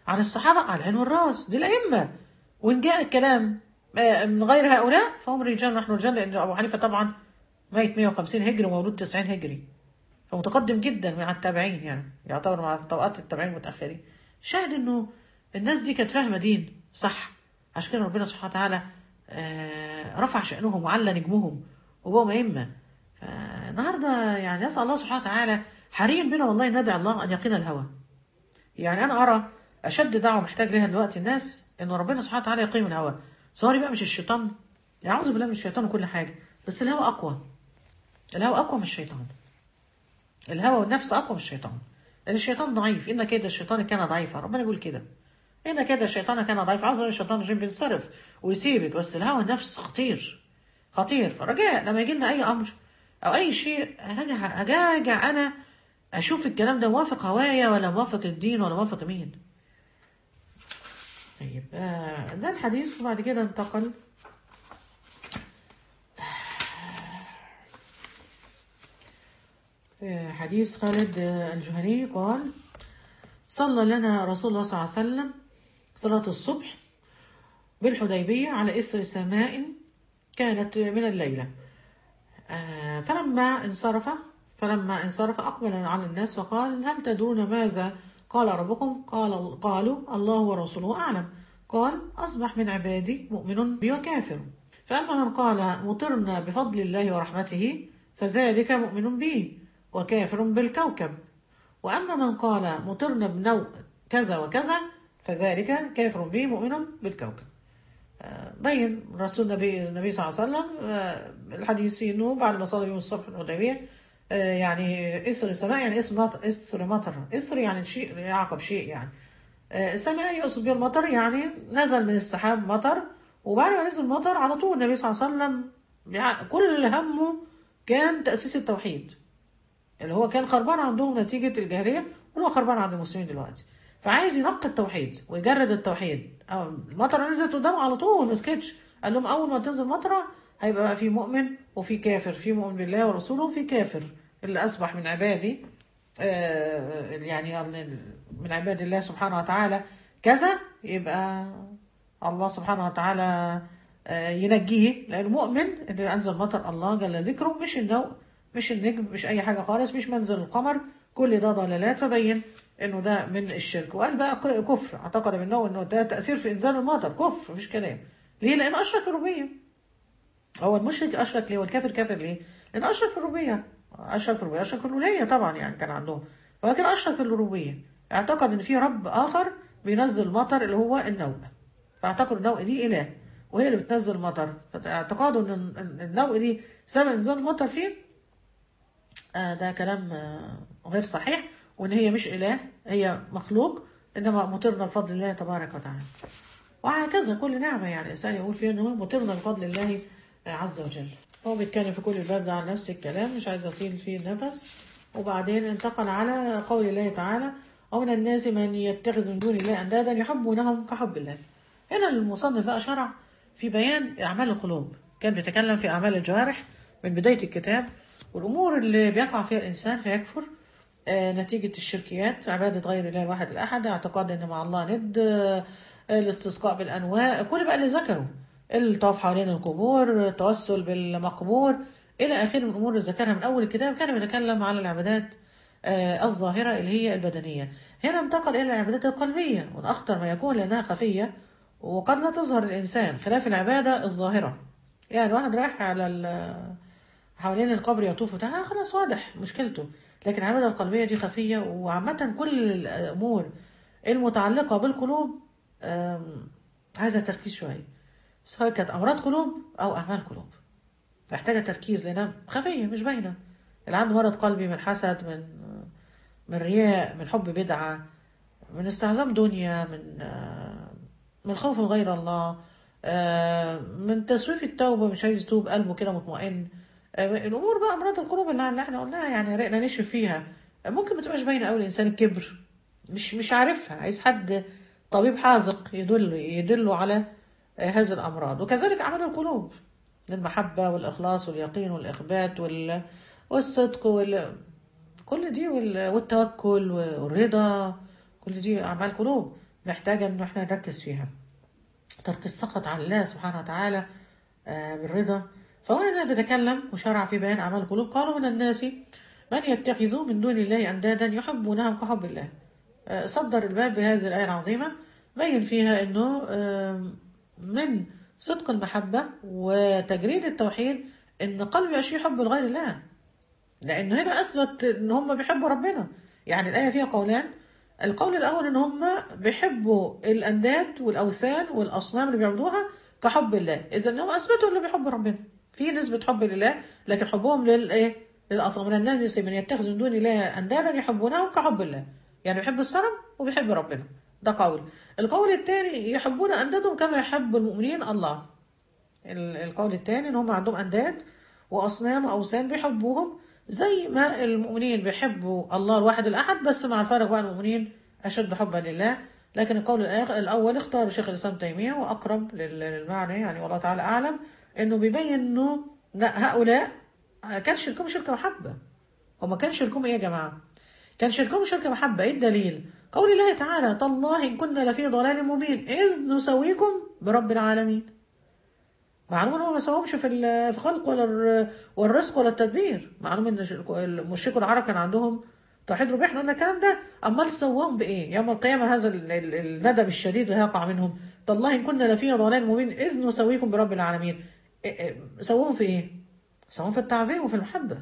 Speaker 1: عن الصحابة على العين والراس دي الأئمة وإن جاء الكلام آه، من غير هؤلاء فهم رجال نحن رجال لأن أبو حنيفة طبعا ميت 150 هجري ومولود 90 هجري فمتقدم جدا مع التابعين يعني يعتبر مع طبقات التابعين المتأخرين شاهد إنه الناس دي كانت فاهمة دين صح عشان كده ربنا سبحانه وتعالى آه، رفع شأنهم وعلى نجمهم وبقوا أئمة فالنهارده يعني نسأل الله سبحانه وتعالى حري بنا والله ندعي الله أن يقينا الهوى يعني أنا أرى أشد دعوة محتاج لها دلوقتي الناس إن ربنا سبحانه وتعالى يقيم الهوى سوري بقى مش الشيطان يعوذ بالله من الشيطان وكل حاجة بس الهوى أقوى الهوى أقوى من الشيطان الهوى والنفس أقوى من الشيطان لأن الشيطان ضعيف إن كيد الشيطان كان ضعيفا ربنا يقول كده إن كيد الشيطان كان ضعيف عذر الشيطان الرجيم بينصرف ويسيبك بس الهوى النفس خطير خطير فرجاء لما يجي لنا أي أمر أو أي شيء هرجع أراجع أنا أشوف الكلام ده موافق هوايا ولا موافق الدين ولا موافق مين طيب آه، ده الحديث وبعد كده انتقل آه، حديث خالد آه، الجهني قال صلى لنا رسول الله صلى الله عليه وسلم صلاة الصبح بالحديبية على إثر سماء كانت من الليلة آه، فلما انصرف فلما انصرف أقبل على الناس وقال هل تدرون ماذا قال ربكم قال قالوا الله ورسوله أعلم قال أصبح من عبادي مؤمن بي وكافر فأما من قال مطرنا بفضل الله ورحمته فذلك مؤمن به وكافر بالكوكب وأما من قال مطرنا بنوء كذا وكذا فذلك كافر به مؤمن بالكوكب آه، بين رسول النبي النبي صلى الله عليه وسلم آه، الحديث فيه انه بعد ما صلى يوم الصبح الحديبيه آه، يعني اسر السماء يعني اسم مطر اسر مطر اسر يعني شيء يعقب شيء يعني آه، السماء يقصد بها المطر يعني نزل من السحاب مطر وبعد ما نزل المطر على طول النبي صلى الله عليه وسلم بيع- كل همه كان تأسيس التوحيد اللي هو كان خربان عندهم نتيجة الجاهلية واللي هو خربان عند المسلمين دلوقتي فعايز ينقي التوحيد ويجرد التوحيد أو المطرة نزلت قدامه على طول ما سكتش قال لهم أول ما تنزل مطرة هيبقى بقى في مؤمن وفي كافر في مؤمن بالله ورسوله وفي كافر اللي أصبح من عبادي آه، يعني من عباد الله سبحانه وتعالى كذا يبقى الله سبحانه وتعالى آه، ينجيه لأنه مؤمن اللي أنزل مطر الله جل ذكره مش النوء مش النجم مش أي حاجة خالص مش منزل القمر كل ده ضلالات فبين إنه ده من الشرك وقال بقى ك- كفر اعتقد منه إنه ده تأثير في إنزال المطر كفر مفيش كلام ليه؟ لأنه أشرك في الربوبية هو المشرك أشرك ليه والكافر كافر ليه؟ لأنه أشرك في الربوبية أشرك في الربوبية أشرك في الألوهية طبعا يعني كان عندهم ولكن أشرك في الربوبية اعتقد إن في رب آخر بينزل مطر اللي هو النوء فاعتقد النوء دي إله وهي اللي بتنزل مطر فاعتقاده إن إن النوء دي سبب إنزال المطر فيه آه ده كلام آه غير صحيح وإن هي مش إله هي مخلوق إنما مطرنا بفضل الله تبارك وتعالى وهكذا كل نعمة يعني الإنسان يقول فيها إنه مطرنا بفضل الله عز وجل هو بيتكلم في كل الباب ده عن نفس الكلام مش عايز أطيل فيه النفس وبعدين انتقل على قول الله تعالى ومن الناس من يتخذ من دون الله أندادا يحبونهم كحب الله هنا المصنف بقى شرع في بيان أعمال القلوب كان بيتكلم في أعمال الجوارح من بداية الكتاب والأمور اللي بيقع فيها الإنسان فيكفر آه، نتيجة الشركيات عبادة غير الله الواحد الأحد اعتقاد أن مع الله ند آه، الاستسقاء بالأنواع كل بقى اللي ذكره الطواف حوالين القبور التوسل بالمقبور إلى آخره من الأمور اللي ذكرها من أول الكتاب كان بيتكلم على العبادات آه، الظاهرة اللي هي البدنية هنا انتقل إلى العبادات القلبية ومن أخطر ما يكون لأنها خفية وقد لا تظهر الإنسان خلاف العبادة الظاهرة يعني واحد رايح على ال- حوالين القبر يطوف وبتاع خلاص واضح مشكلته لكن العبادة القلبية دي خفية وعامة كل الأمور المتعلقة بالقلوب آم، عايزة تركيز شوية سواء كانت أمراض قلوب أو أعمال قلوب محتاجة تركيز لأنها خفية مش باينة اللي عنده مرض قلبي من حسد من من رياء من حب بدعة من استعظام دنيا من آه، من خوف من غير الله آه، من تسويف التوبة مش عايز يتوب قلبه كده مطمئن آه، الأمور بقى أمراض القلوب اللي اللي احنا قلناها يعني رقنا نشف فيها آه، ممكن ما تبقاش باينة أوي الإنسان الكبر مش مش عارفها عايز حد طبيب حاذق يدل يدله على آه، هذه الأمراض وكذلك أعمال القلوب المحبة والإخلاص واليقين والإخبات وال... والصدق وال... كل دي وال... والتوكل والرضا كل دي أعمال قلوب محتاجة إنه إحنا نركز فيها ترك السخط على الله سبحانه وتعالى آه، بالرضا فهو هنا بيتكلم وشرع في بيان أعمال القلوب قالوا من الناس من يتخذ من دون الله أندادا يحبونهم كحب الله آه، صدر الباب بهذه الآية العظيمة بين فيها أنه آه، من صدق المحبة وتجريد التوحيد أن قلب يبقاش فيه حب لغير الله لأنه هنا أثبت أن هم بيحبوا ربنا يعني الآية فيها قولان القول الأول أن هم بيحبوا الأنداد والأوثان والأصنام اللي بيعبدوها كحب الله إذا هم أثبتوا أنه بيحبوا ربنا في نسبة حب لله لكن حبهم للإيه؟ للأصنام من الناس من يتخذ من دون الله أندادا يحبونهم كحب الله يعني بيحب الصنم وبيحب ربنا ده قول القول الثاني يحبون أندادهم كما يحب المؤمنين الله ال- القول الثاني ان هم عندهم انداد واصنام واوثان بيحبوهم زي ما المؤمنين بيحبوا الله الواحد الاحد بس مع الفرق بقى المؤمنين اشد حبا لله لكن القول الآخ- الاول اختار شيخ الاسلام تيميه واقرب لل- للمعنى يعني والله تعالى اعلم انه بيبين انه لا هؤلاء كان شركهم شركه محبه هما كان شركهم ايه يا جماعه؟ كان شركهم شركه محبه ايه الدليل؟ قول الله تعالى تالله ان كنا لفي ضلال مبين اذ نسويكم برب العالمين معلوم ان هو ما سواهمش في ال- في الخلق ولا الر- والرزق ولا التدبير معلوم ان ش- المشركوا العرب كان عندهم توحيد ربيع احنا قلنا الكلام ده امال سواهم بايه يوم القيامه هذا ال- ال- الندم الشديد اللي هيقع منهم تالله ان كنا لفي ضلال مبين اذ نسويكم برب العالمين إيه- إيه، سووهم في ايه سووهم في التعظيم وفي المحبه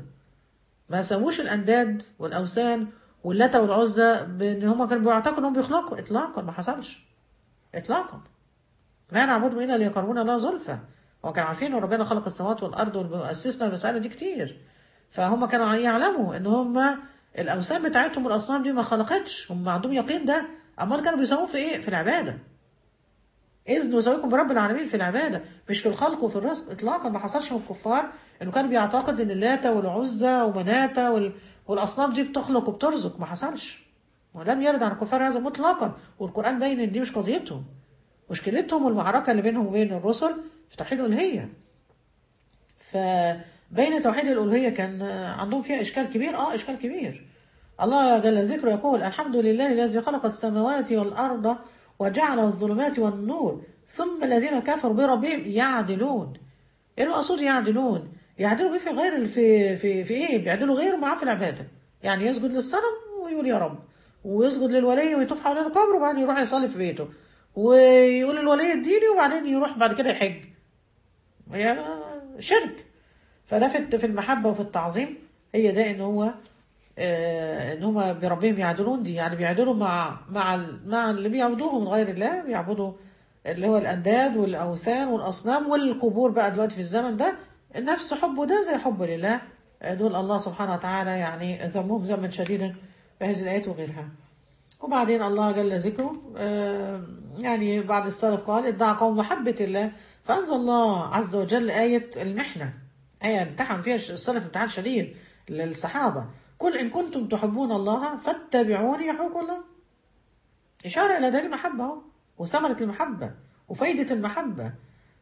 Speaker 1: ما سووش الانداد والاوثان واللات والعزى بان هم كانوا بيعتقدوا انهم بيخلقوا اطلاقا ما حصلش اطلاقا ما نعبدهم الا ليقربونا الله زلفى هو كانوا عارفين ان ربنا خلق السماوات والارض واسسنا المساله دي كتير فهم كانوا يعلموا ان هم الاوثان بتاعتهم والاصنام دي ما خلقتش هم عندهم يقين ده امال كانوا بيسووه في ايه في العباده إذ نسويكم برب العالمين في العبادة مش في الخلق وفي الرزق إطلاقا ما حصلش من الكفار إنه كان بيعتقد إن اللاتة والعزى ومناتة وال... والأصنام دي بتخلق وبترزق ما حصلش ولم يرد عن الكفار هذا مطلقا والقرآن باين إن دي مش قضيتهم مشكلتهم والمعركة اللي بينهم وبين الرسل في توحيد الألوهية فبين توحيد الألوهية كان عندهم فيها إشكال كبير آه إشكال كبير الله جل ذكره يقول الحمد لله الذي خلق السماوات والأرض وجعل الظلمات والنور ثم الذين كفروا بربهم يعدلون ايه المقصود يعدلون يعدلوا بيه في غير في في في ايه بيعدلوا غيره معاه في العباده يعني يسجد للصنم ويقول يا رب ويسجد للولي ويطوف حوالين القبر وبعدين يروح يصلي في بيته ويقول الولي اديني وبعدين يروح بعد كده يحج هي شرك فده في في المحبه وفي التعظيم هي ده ان هو آه، ان هم بربهم يعدلون دي يعني بيعدلوا مع مع ال- مع اللي بيعبدوه من غير الله بيعبدوا اللي هو الانداد والاوثان والاصنام والقبور بقى دلوقتي في الزمن ده نفس حبه ده زي حبه لله آه، دول الله سبحانه وتعالى يعني ذمهم ذما شديدا في هذه الايات وغيرها وبعدين الله جل ذكره آه، يعني بعد السلف قال ادعى قوم محبة الله فأنزل الله عز وجل آية المحنة آية امتحن فيها السلف امتحان شديد للصحابة قل إن كنتم تحبون الله فاتبعوني يحبكم الله إشارة إلى دليل المحبة أهو وثمرة المحبة وفايدة المحبة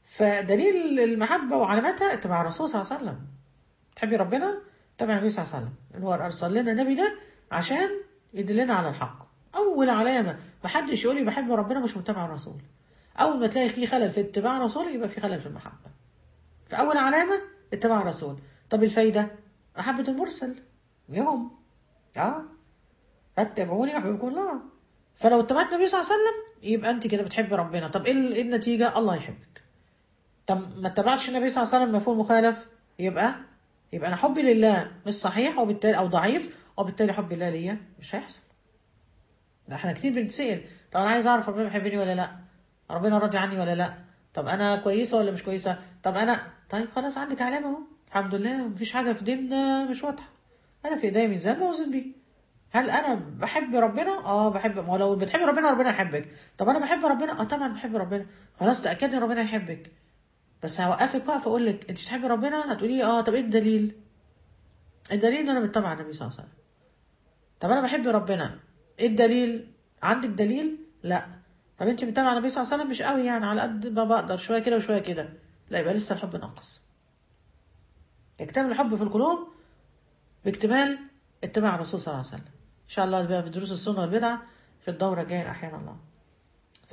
Speaker 1: فدليل المحبة وعلامتها اتباع الرسول صلى الله عليه وسلم تحبي ربنا تبع النبي صلى الله عليه وسلم اللي هو أرسل لنا النبي ده عشان يدلنا على الحق أول علامة محدش يقول لي بحب ربنا مش متبع الرسول أول ما تلاقي في خلل في اتباع الرسول يبقى في خلل في المحبة فأول علامة اتباع الرسول طب الفايدة محبة المرسل لهم اه فاتبعوني يحببكم الله فلو اتبعت النبي صلى الله عليه وسلم يبقى انت كده بتحبي ربنا طب ايه ال- إيه النتيجة الله يحبك طب ما اتبعتش النبي صلى الله عليه وسلم مفهوم مخالف يبقى يبقى انا حبي لله مش صحيح وبالتالي او ضعيف وبالتالي حبي لله ليا مش هيحصل ده احنا كتير بنتسأل طب انا عايز اعرف ربنا بيحبني ولا لا ربنا راضي عني ولا لا طب انا كويسه ولا مش كويسه طب انا طيب خلاص عندك علامه اهو الحمد لله مفيش حاجه في ديننا مش واضحه انا في ايديا ميزان بوزن بيه هل انا بحب ربنا اه بحب ما هو لو بتحب ربنا ربنا يحبك طب انا بحب ربنا اه طبعا بحب ربنا خلاص تاكدي ان ربنا يحبك بس هوقفك بقى فاقول لك انت بتحبي ربنا هتقولي لي اه طب ايه الدليل الدليل ان انا بتبع النبي صلى الله عليه وسلم طب انا بحب ربنا ايه الدليل عندك دليل لا طب انت بتتابع النبي صلى الله عليه وسلم مش قوي يعني على قد ما بقدر شويه كده وشويه كده لا يبقى لسه الحب ناقص يكتمل الحب في القلوب باكتمال اتباع الرسول صلى الله عليه وسلم ان شاء الله بقى في دروس السنه والبدع في الدوره الجايه احيانا الله ف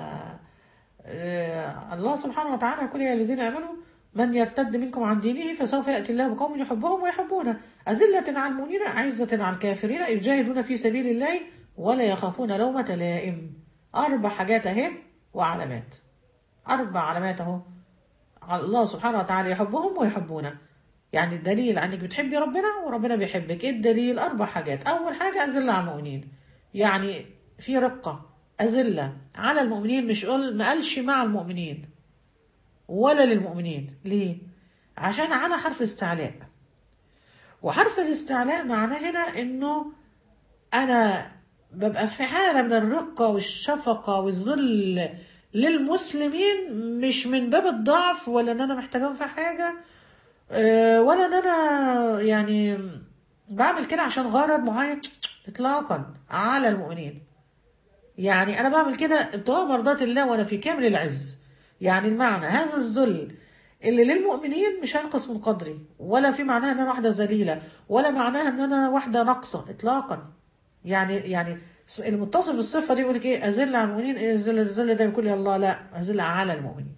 Speaker 1: آه، الله سبحانه وتعالى يقول يا الذين امنوا من يرتد منكم عن دينه فسوف ياتي الله بقوم يحبهم ويحبونه اذله على المؤمنين اعزه على الكافرين يجاهدون في سبيل الله ولا يخافون لومه لائم اربع حاجات اهي وعلامات اربع علامات اهو الله سبحانه وتعالى يحبهم ويحبونه يعني الدليل انك بتحبي ربنا وربنا بيحبك ايه الدليل اربع حاجات اول حاجه اذله على المؤمنين يعني في رقه اذله على المؤمنين مش قول ما قالش مع المؤمنين ولا للمؤمنين ليه عشان على حرف استعلاء وحرف الاستعلاء معناه هنا انه انا ببقى في حاله من الرقه والشفقه والذل للمسلمين مش من باب الضعف ولا ان انا محتاجاهم في حاجه أه، ولا ان انا يعني بعمل كده عشان غرض معين اطلاقا على المؤمنين يعني انا بعمل كده ابتغاء مرضات الله وانا في كامل العز يعني المعنى هذا الذل اللي للمؤمنين مش هينقص من قدري ولا في معناها ان انا واحده ذليله ولا معناها ان انا واحده ناقصه اطلاقا يعني يعني المتصف بالصفه دي يقول لك ايه اذل على المؤمنين ايه الذل الذل ده يقول يا الله لا اذل على المؤمنين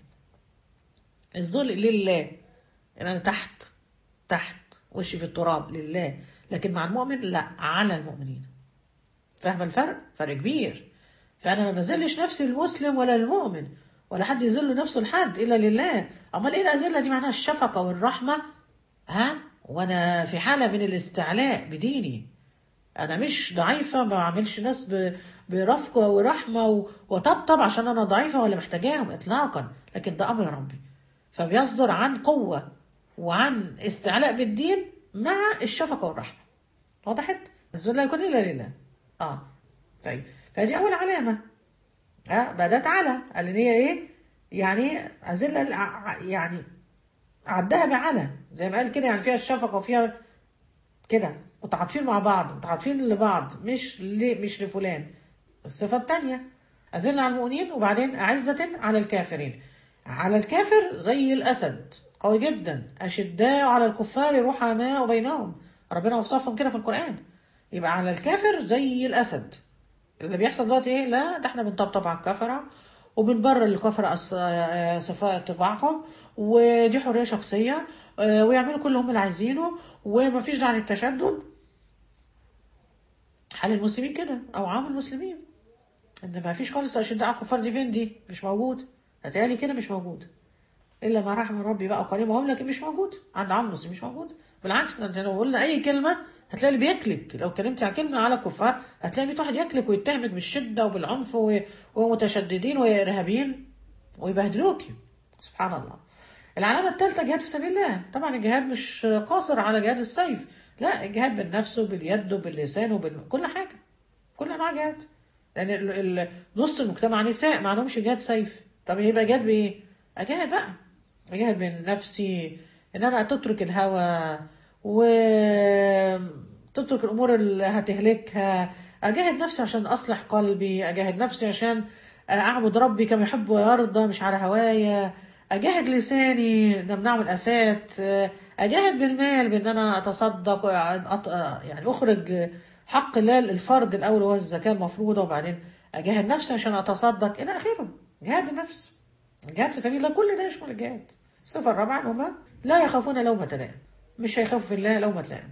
Speaker 1: الذل لله ان انا تحت تحت وشي في التراب لله لكن مع المؤمن لا على المؤمنين فاهمه الفرق فرق كبير فانا ما بذلش نفسي المسلم ولا المؤمن ولا حد يذل نفسه لحد الا لله امال ايه الاذله دي معناها الشفقه والرحمه ها وانا في حاله من الاستعلاء بديني انا مش ضعيفه ما بعملش ناس ب- برفق ورحمه و- وطبطب عشان انا ضعيفه ولا محتاجاهم اطلاقا لكن ده امر ربي فبيصدر عن قوه وعن استعلاء بالدين مع الشفقه والرحمه وضحت الذل لا يكون الا لله اه طيب فدي اول علامه ها بدات على قال ان هي ايه يعني أذلة الع- يعني عدها بعلى زي ما قال كده يعني فيها الشفقة وفيها كده متعاطفين مع بعض متعاطفين لبعض مش ل... مش لفلان الصفة التانية أذلة على المؤمنين وبعدين أعزة على الكافرين على الكافر زي الأسد قوي جدا أشداء على الكفار رحماء بينهم ربنا وصفهم كده في القرآن يبقى على الكافر زي الأسد اللي بيحصل دلوقتي ايه لا ده احنا بنطبطب على الكفره وبنبرر الكفره أص- آه، صفاء طباعهم ودي حريه شخصيه آه، ويعملوا كل اللي هم اللي عايزينه ومفيش داعي للتشدد حال المسلمين كده او عام المسلمين ان ما فيش خالص اشداء على الكفار دي فين دي مش موجود هتهيألي كده مش موجود الا ما رحم ربي بقى قريبهم لكن مش موجود عند عام المسلمين مش موجود بالعكس ده انت لو قلنا اي كلمه هتلاقي اللي بيكلك لو كلمت عن كلمه على الكفار هتلاقي 100 واحد يكلك ويتهمك بالشده وبالعنف و- ومتشددين وارهابيين ويبهدلوكي سبحان الله العلامه الثالثه جهاد في سبيل الله طبعا الجهاد مش قاصر على جهاد السيف لا الجهاد بالنفس وباليد وباللسان وبكل حاجه كل انواع جهاد لان ال- ال- نص المجتمع نساء ما عندهمش جهاد سيف طب يبقى جهاد بايه؟ اجاهد بقى اجاهد من نفسي ان انا تترك الهوى وتترك الامور اللي هتهلكها اجاهد نفسي عشان اصلح قلبي اجاهد نفسي عشان اعبد ربي كما يحب ويرضى مش على هوايا اجاهد لساني نمنعه من الافات اجاهد بالمال بان انا اتصدق وأط- يعني اخرج حق الله الفرد الاول وهو الزكاه المفروضه وبعدين اجاهد نفسي عشان اتصدق الى اخره جهاد النفس الجهاد في سبيل الله كل ده يشمل الجهاد الصفه الرابعه ان هم لا يخافون لومه لائم مش هيخافوا في الله لومه لائم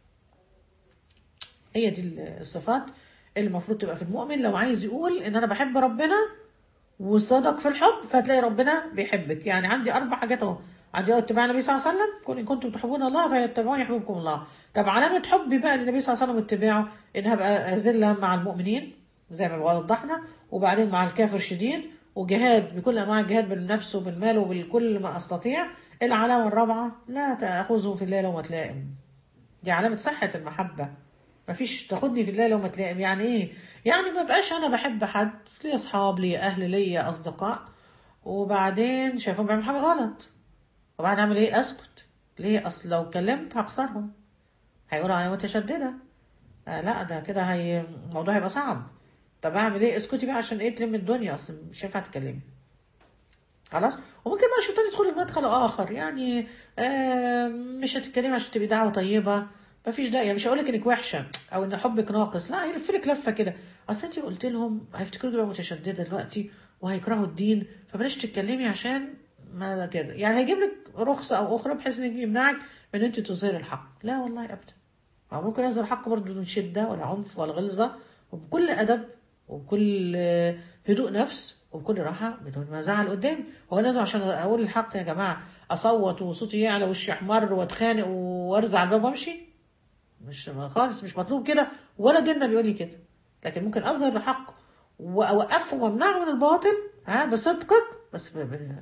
Speaker 1: هي دي الصفات اللي المفروض تبقى في المؤمن لو عايز يقول ان انا بحب ربنا وصدق في الحب فتلاقي ربنا بيحبك يعني عندي اربع حاجات اهو عندي اتباع النبي صلى الله عليه وسلم كن ان كنتم تحبون الله فيتبعوني يحببكم الله طب علامه حبي بقى للنبي صلى الله عليه وسلم واتباعه ان هبقى ذله مع المؤمنين زي ما وضحنا وبعدين مع الكافر شديد وجهاد بكل انواع الجهاد بالنفس وبالمال وبكل ما استطيع العلامه الرابعه لا تاخذه في الله لومه لائم دي علامه صحه المحبه مفيش تاخدني في الله لو ما تلائم يعني ايه يعني ما بقاش انا بحب حد لي اصحاب لي اهل لي اصدقاء وبعدين شايفهم بيعمل حاجه غلط وبعدين اعمل ايه اسكت ليه اصل لو اتكلمت هخسرهم هيقولوا انا متشدده آه لا ده كده هي الموضوع هيبقى صعب طب اعمل ايه اسكتي بقى عشان ايه تلم الدنيا اصل مش هينفع تتكلمي خلاص وممكن بقى الشيطان يدخل المدخل اخر يعني آه مش هتتكلمي عشان تبقي دعوه طيبه مفيش داعي يعني مش هقول لك انك وحشه او ان حبك ناقص لا يلف لك لفه كده اصل انت قلت لهم هيفتكروك بقى متشدده دلوقتي وهيكرهوا الدين فبلاش تتكلمي عشان ما كده يعني هيجيب لك رخصه او اخرى بحيث ان يمنعك من انت تظهري الحق لا والله ابدا أو ممكن يظهر الحق برضه بدون شده ولا عنف ولا غلظه وبكل ادب وبكل آه، هدوء نفس وبكل راحه بدون ما ازعل قدامي هو لازم عشان اقول الحق يا جماعه اصوت وصوتي يعلى وشي احمر واتخانق وارزع الباب وامشي مش خالص مش مطلوب كده ولا ديننا بيقول لي كده لكن ممكن اظهر الحق واوقفه وامنعه من الباطل ها بصدقك بس ب... ب...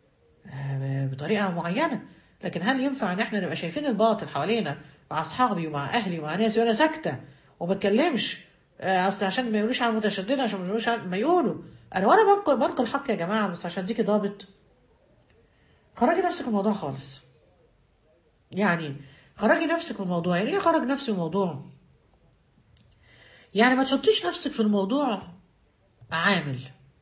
Speaker 1: ب- بطريقه معينه لكن هل ينفع ان احنا نبقى شايفين الباطل حوالينا مع اصحابي ومع اهلي ومع ناسي وانا ساكته وما بتكلمش آه، اصل عشان ما يقولوش على متشدده عشان ما يقولوش على- ما يقولوا انا وانا بنقل بنقل الحق يا جماعه بس عشان اديكي ضابط خرجي نفسك من الموضوع خالص يعني خرجي نفسك من الموضوع يعني ايه خرج نفسي من الموضوع يعني ما تحطيش نفسك في الموضوع عامل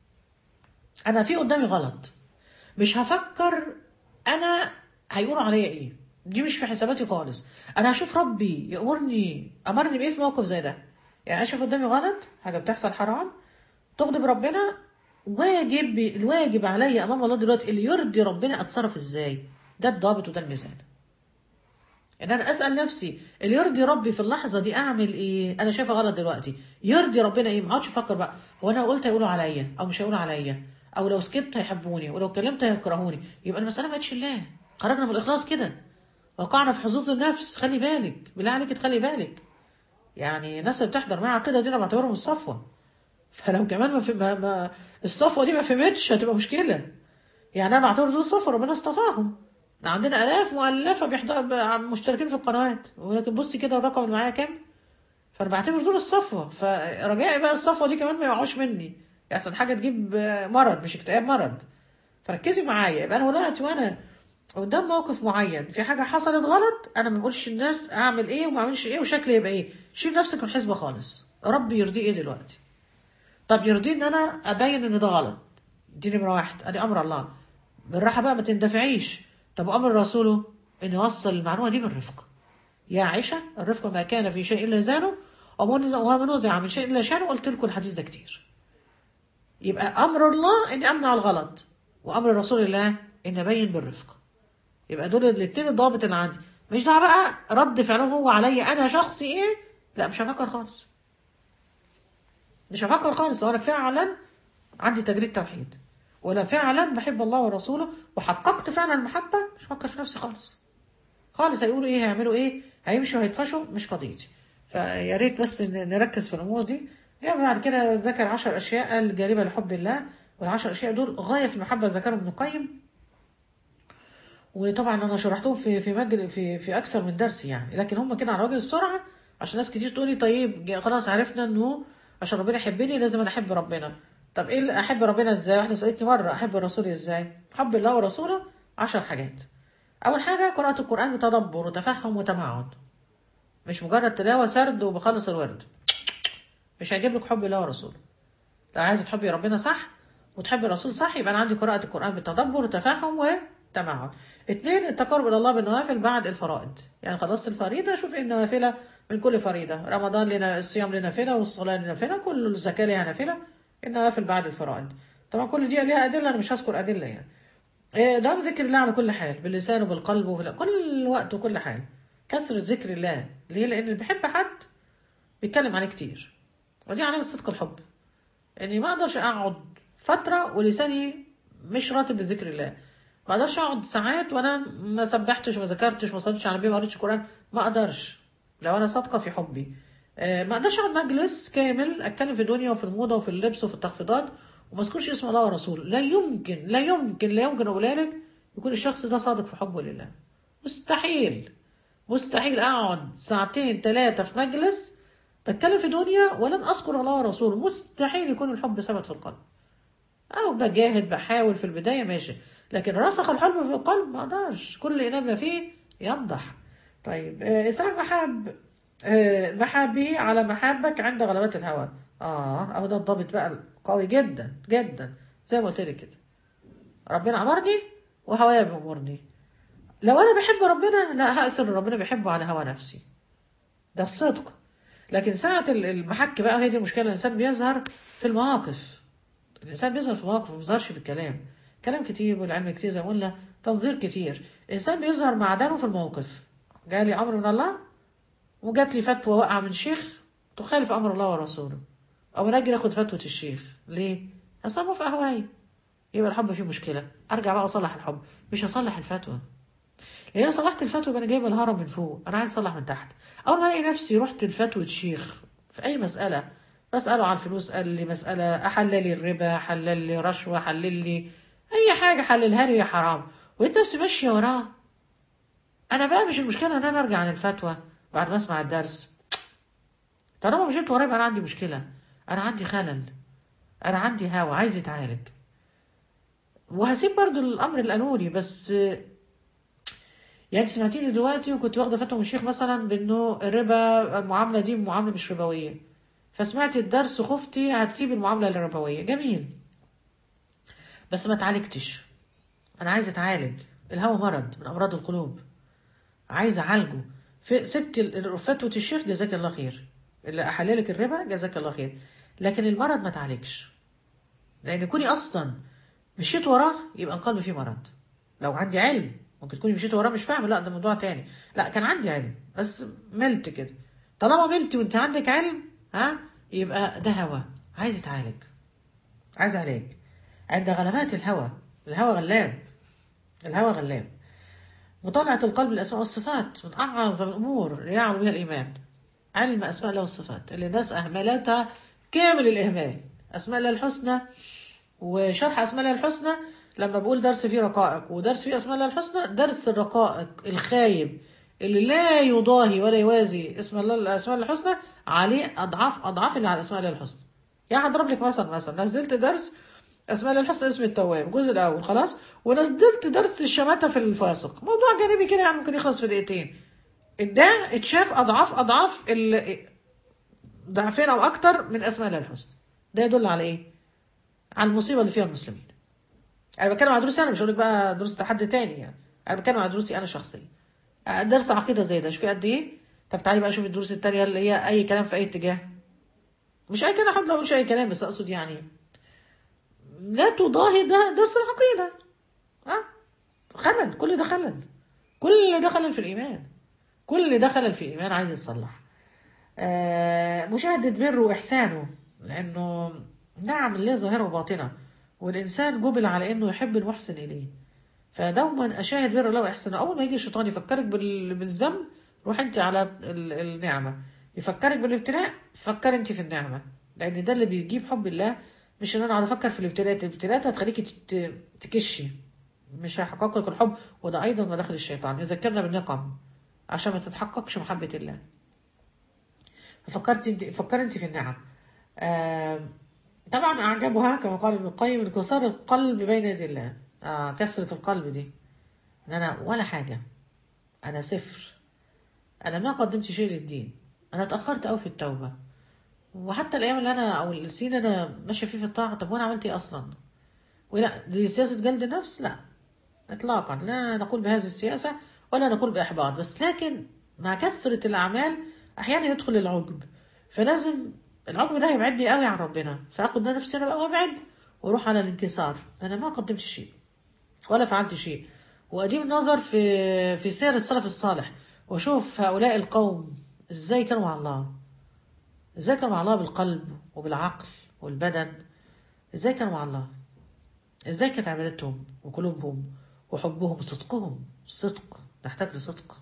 Speaker 1: انا في قدامي غلط مش هفكر انا هيقولوا عليا ايه دي مش في حساباتي خالص انا هشوف ربي يامرني امرني بايه في موقف زي ده يعني اشوف قدامي غلط حاجه بتحصل حرام تغضب ربنا واجب الواجب عليا امام الله دلوقتي اللي يرضي ربنا اتصرف ازاي ده الضابط وده الميزان ان انا اسال نفسي اللي يرضي ربي في اللحظه دي اعمل ايه انا شايفه غلط دلوقتي يرضي ربنا ايه ما اقعدش افكر بقى هو انا لو قلت هيقولوا عليا او مش هيقولوا عليا او لو سكت هيحبوني ولو اتكلمت هيكرهوني يبقى المساله ما بقتش الله خرجنا من الاخلاص كده وقعنا في حظوظ النفس خلي بالك بالله عليك تخلي بالك يعني الناس اللي بتحضر معاها عقيده دي انا بعتبرهم الصفوه فلو كمان ما, في ما, ما الصفوه دي ما فهمتش هتبقى مشكله يعني انا بعتبر دول الصفوه ربنا اصطفاهم احنا عندنا الاف مؤلفه بيحضر مشتركين في القنوات ولكن بصي كده الرقم اللي معايا كام فانا بعتبر دول الصفوه فرجائي بقى الصفوه دي كمان ما يقعوش مني احسن حاجه تجيب مرض مش اكتئاب مرض فركزي معايا يبقى انا دلوقتي وانا قدام موقف معين في حاجه حصلت غلط انا ما بقولش الناس اعمل ايه وما اعملش ايه وشكلي يبقى ايه شيل نفسك من الحسبه خالص ربي يرضيه ايه دلوقتي طب يرضيه ان انا ابين ان ده غلط دي نمره واحد ادي امر الله بالراحه بقى ما تندفعيش طب امر رسوله ان يوصل المعلومه دي بالرفق يا عائشه الرفق ما كان في شيء الا زانه ومن وزع من شيء الا شانه قلت لكم الحديث ده كتير يبقى امر الله اني امنع الغلط وامر رسول الله ان ابين بالرفق يبقى دول الاثنين الضوابط اللي عندي مش دعوه بقى رد فعلهم هو عليا انا شخصي ايه لا مش هفكر خالص مش هفكر خالص وانا فعلا عندي تجريد توحيد ولا فعلا بحب الله ورسوله وحققت فعلا المحبه مش هفكر في نفسي خالص خالص هيقولوا ايه هيعملوا ايه هيمشوا هيتفشوا مش قضيتي فيا ريت بس نركز في الامور دي جاء بعد كده ذكر عشر اشياء الجالبه لحب الله والعشر اشياء دول غايه في المحبه ذكرهم ابن القيم وطبعا انا شرحتهم في في مجل في في اكثر من درس يعني لكن هم كده على وجه السرعه عشان ناس كتير تقولي طيب خلاص عرفنا انه عشان ربنا يحبني لازم انا احب ربنا طب ايه اللي احب ربنا ازاي واحده سالتني مره احب الرسول ازاي حب الله ورسوله عشر حاجات اول حاجه قراءه القران بتدبر وتفهم وتمعن مش مجرد تلاوه سرد وبخلص الورد مش هيجيب لك حب الله ورسوله لو عايزه تحبي ربنا صح وتحبي الرسول صح يبقى انا عندي قراءه القران بالتدبر وتفهم وتمعن اتنين التقرب الى الله بالنوافل بعد الفرائض يعني خلصت الفريضه شوف ايه النوافله من كل فريضه رمضان لنا الصيام لنا نافله والصلاه لنا نافله كل الزكاه لها نافله النوافل بعد الفرائض طبعا كل دي ليها ادله انا مش هذكر ادله يعني ده ذكر الله على كل حال باللسان وبالقلب وفي كل وقت وكل حال كثرة ذكر الله ليه لان اللي بيحب حد بيتكلم عليه كتير ودي علامه صدق الحب اني ما اقدرش اقعد فتره ولساني مش راتب بذكر الله ما اقدرش اقعد ساعات وانا ما سبحتش ما ذكرتش ما صليتش على النبي ما قريتش قران ما اقدرش لو انا صادقه في حبي ما اقدرش اقعد مجلس كامل اتكلم في الدنيا وفي الموضه وفي اللبس وفي التخفيضات وما اذكرش اسم الله ورسوله لا يمكن لا يمكن لا يمكن اقول لك يكون الشخص ده صادق في حبه لله مستحيل مستحيل اقعد ساعتين ثلاثه في مجلس بتكلم في دنيا ولم اذكر الله ورسوله مستحيل يكون الحب ثبت في القلب او بجاهد بحاول في البدايه ماشي لكن رسخ الحب في القلب ما اقدرش كل اناء ما فيه ينضح طيب اسعاد محب محابه على محبك عند غلبات الهوى اه او ده الضابط بقى قوي جدا جدا زي ما قلت لك كده ربنا امرني وهوايا بيامرني لو انا بحب ربنا لا هأسر ربنا بيحبه على هوى نفسي ده الصدق لكن ساعة ال- المحك بقى هي دي المشكلة الإنسان بيظهر في المواقف الإنسان بيظهر في المواقف ما بيظهرش بالكلام كلام كتير والعلم كتير زي ما قلنا تنظير كتير الإنسان بيظهر معدنه في الموقف جالي أمر من الله وجات لي فتوى واقعة من شيخ تخالف أمر الله ورسوله أو أنا أجي آخد فتوى الشيخ ليه؟ أصابه في أهواي يبقى الحب فيه مشكلة أرجع بقى أصلح الحب مش هصلح الفتوى لان انا صلحت الفتوى يبقى انا جايبه الهرم من فوق انا عايز اصلح من تحت اول ما الاقي نفسي رحت لفتوى شيخ في اي مساله بساله عن الفلوس قال لي مساله احلل لي الربا حلل لي رشوه حلل لي اي حاجه حللها لي يا حرام وانت نفسي ماشيه وراه انا بقى مش المشكله ان انا ارجع عن الفتوى بعد ما اسمع الدرس طالما مشيت وراه يبقى انا عندي مشكله انا عندي خلل انا عندي هوا عايز يتعالج وهسيب برضو الامر القانوني بس يعني سمعتيني دلوقتي وكنت واخده فتوى من الشيخ مثلا بانه الربا المعامله دي معامله مش ربويه فسمعت الدرس وخفتي هتسيب المعامله الربويه جميل بس ما اتعالجتش انا عايز اتعالج الهوى مرض من امراض القلوب عايز اعالجه في سبت ال- فتوى الشيخ جزاك الله خير اللي احللك الربا جزاك الله خير لكن المرض ما اتعالجش لان كوني اصلا مشيت وراه يبقى القلب فيه مرض لو عندي علم ممكن تكوني مشيت وراه مش فاهمه لا ده موضوع تاني لا كان عندي علم بس ملت كده طالما ملت وانت عندك علم ها يبقى ده هوى عايز يتعالج عايز علاج عند غلبات الهوى الهوى غلاب الهوى غلاب مطالعة القلب للأسماء والصفات من أعظم الأمور اللي يعلم بها الإيمان علم أسماء الله والصفات اللي الناس أهملتها كامل الإهمال أسماء الله الحسنى وشرح أسماء الله الحسنى لما بقول درس فيه رقائق ودرس فيه أسماء الله الحسنى درس الرقائق الخايب اللي لا يضاهي ولا يوازي اسم الله الأسماء الله الحسنى عليه أضعاف أضعاف اللي على أسماء الله الحسنى يعني هضرب لك مثلا مثلا نزلت درس اسماء الله الحسنى اسم التواب الجزء الاول خلاص ونزلت درس الشماتة في الفاسق موضوع جانبي كده يعني ممكن يخلص في دقيقتين ده اتشاف اضعاف اضعاف ال- ضعفين او اكتر من اسماء الله الحسنى ده يدل على ايه على المصيبه اللي فيها المسلمين انا بتكلم على دروسي انا مش هقول لك بقى دروس حد تاني يعني انا بتكلم على دروسي انا شخصيا درس عقيده زي ده شوفي قد ايه طب تعالي بقى شوفي الدروس التانية اللي هي اي كلام في اي اتجاه مش اي كلام حد ما اقولش اي كلام بس اقصد يعني لا تضاهي ده درس العقيده ها خلل كل ده خلل كل ده خلل في الايمان كل ده خلل في الايمان عايز يتصلح آه مشاهدة بره وإحسانه لأنه نعم الله ظاهرة وباطنة والإنسان جبل على إنه يحب المحسن إليه فدوما أشاهد بر الله وإحسانه أول ما يجي الشيطان يفكرك بال- بالذنب روح أنت على ال- النعمة يفكرك بالابتلاء فكر أنت في النعمة لأن ده اللي بيجيب حب الله مش إن أنا أقعد أفكر في الابتلاءات الابتلاءات هتخليكي تت- تكشي مش هيحقق لك الحب وده أيضا مداخل الشيطان يذكرنا بالنقم عشان ما تتحققش محبة الله ففكرت انت فكر انت في النعم آه طبعا اعجبها كما قال ابن القيم انكسار القلب بين يدي الله آه كسرة القلب دي ان انا ولا حاجة انا صفر انا ما قدمت شيء للدين انا اتاخرت قوي في التوبه وحتى الايام اللي انا او السنين انا ماشيه فيه في الطاعه طب وانا عملت ايه اصلا ولا دي سياسه جلد النفس لا اطلاقا لا نقول بهذه السياسه ولا نقول باحباط بس لكن مع كثره الاعمال احيانا يدخل العجب فلازم العجب ده يبعدني قوي عن ربنا فاخد نفسي انا بقى وابعد واروح على الانكسار انا ما قدمت شيء ولا فعلت شيء وأديم النظر في في سير السلف الصالح وأشوف هؤلاء القوم إزاي كانوا مع الله إزاي كانوا مع الله بالقلب وبالعقل والبدن إزاي كانوا مع الله إزاي كانت عبادتهم وقلوبهم وحبهم وصدقهم الصدق نحتاج لصدق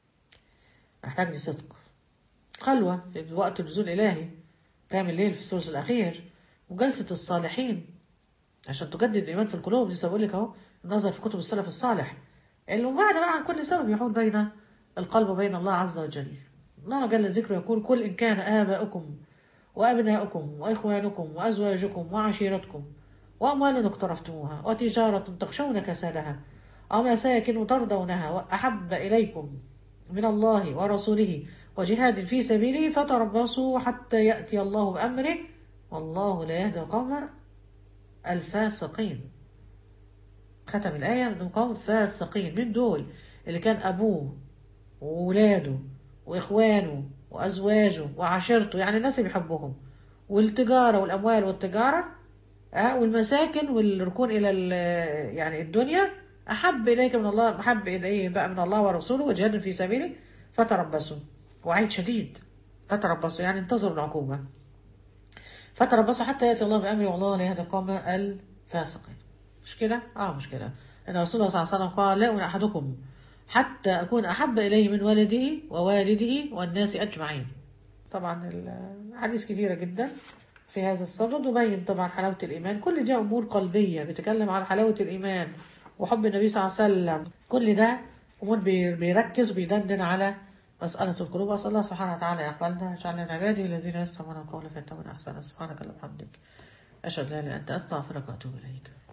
Speaker 1: نحتاج لصدق خلوة في وقت نزول إلهي قيام الليل في الثلث الأخير وجلسة الصالحين عشان تجدد الإيمان في القلوب لسه بقول لك أهو النظر في كتب السلف الصالح المعنى بقى عن كل سبب يحول بين القلب وبين الله عز وجل الله جل ذكره يقول قل إن كان آباؤكم وأبناؤكم وإخوانكم وأزواجكم وعشيرتكم وأموال اقترفتموها وتجارة تخشون كسادها أو مساكن ترضونها وأحب إليكم من الله ورسوله وجهاد في سبيله فتربصوا حتى يأتي الله بأمره والله لا يهدي القوم الفاسقين ختم الآية من قوم فاسقين من دول اللي كان أبوه وولاده وإخوانه وأزواجه وعشيرته يعني الناس اللي بيحبهم والتجارة والأموال والتجارة آه والمساكن والركون إلى ال- يعني الدنيا أحب إليك من الله أحب إليه بقى من الله ورسوله وجهاد في سبيله فتربصوا وعيد شديد فتربصوا يعني انتظروا العقوبة فتربصوا حتى يأتي الله بأمره والله لا يهدي القوم الفاسقين مش كده؟ اه مش كده ان رسول الله صلى الله عليه وسلم قال لا يؤمن احدكم حتى اكون احب اليه من ولده ووالده والناس اجمعين طبعا الحديث كثيره جدا في هذا الصدد وبين طبعا حلاوه الايمان كل دي امور قلبيه بتتكلم عن حلاوه الايمان وحب النبي صلى الله عليه وسلم كل ده امور بي- بيركز وبيدندن على مسألة القلوب أسأل الله سبحانه وتعالى يقبلنا يجعلنا من عباده الذين يستمعون القول فيتبعون أحسنه سبحانك اللهم وبحمدك أشهد أن لا إله إلا أنت أستغفرك وأتوب إليك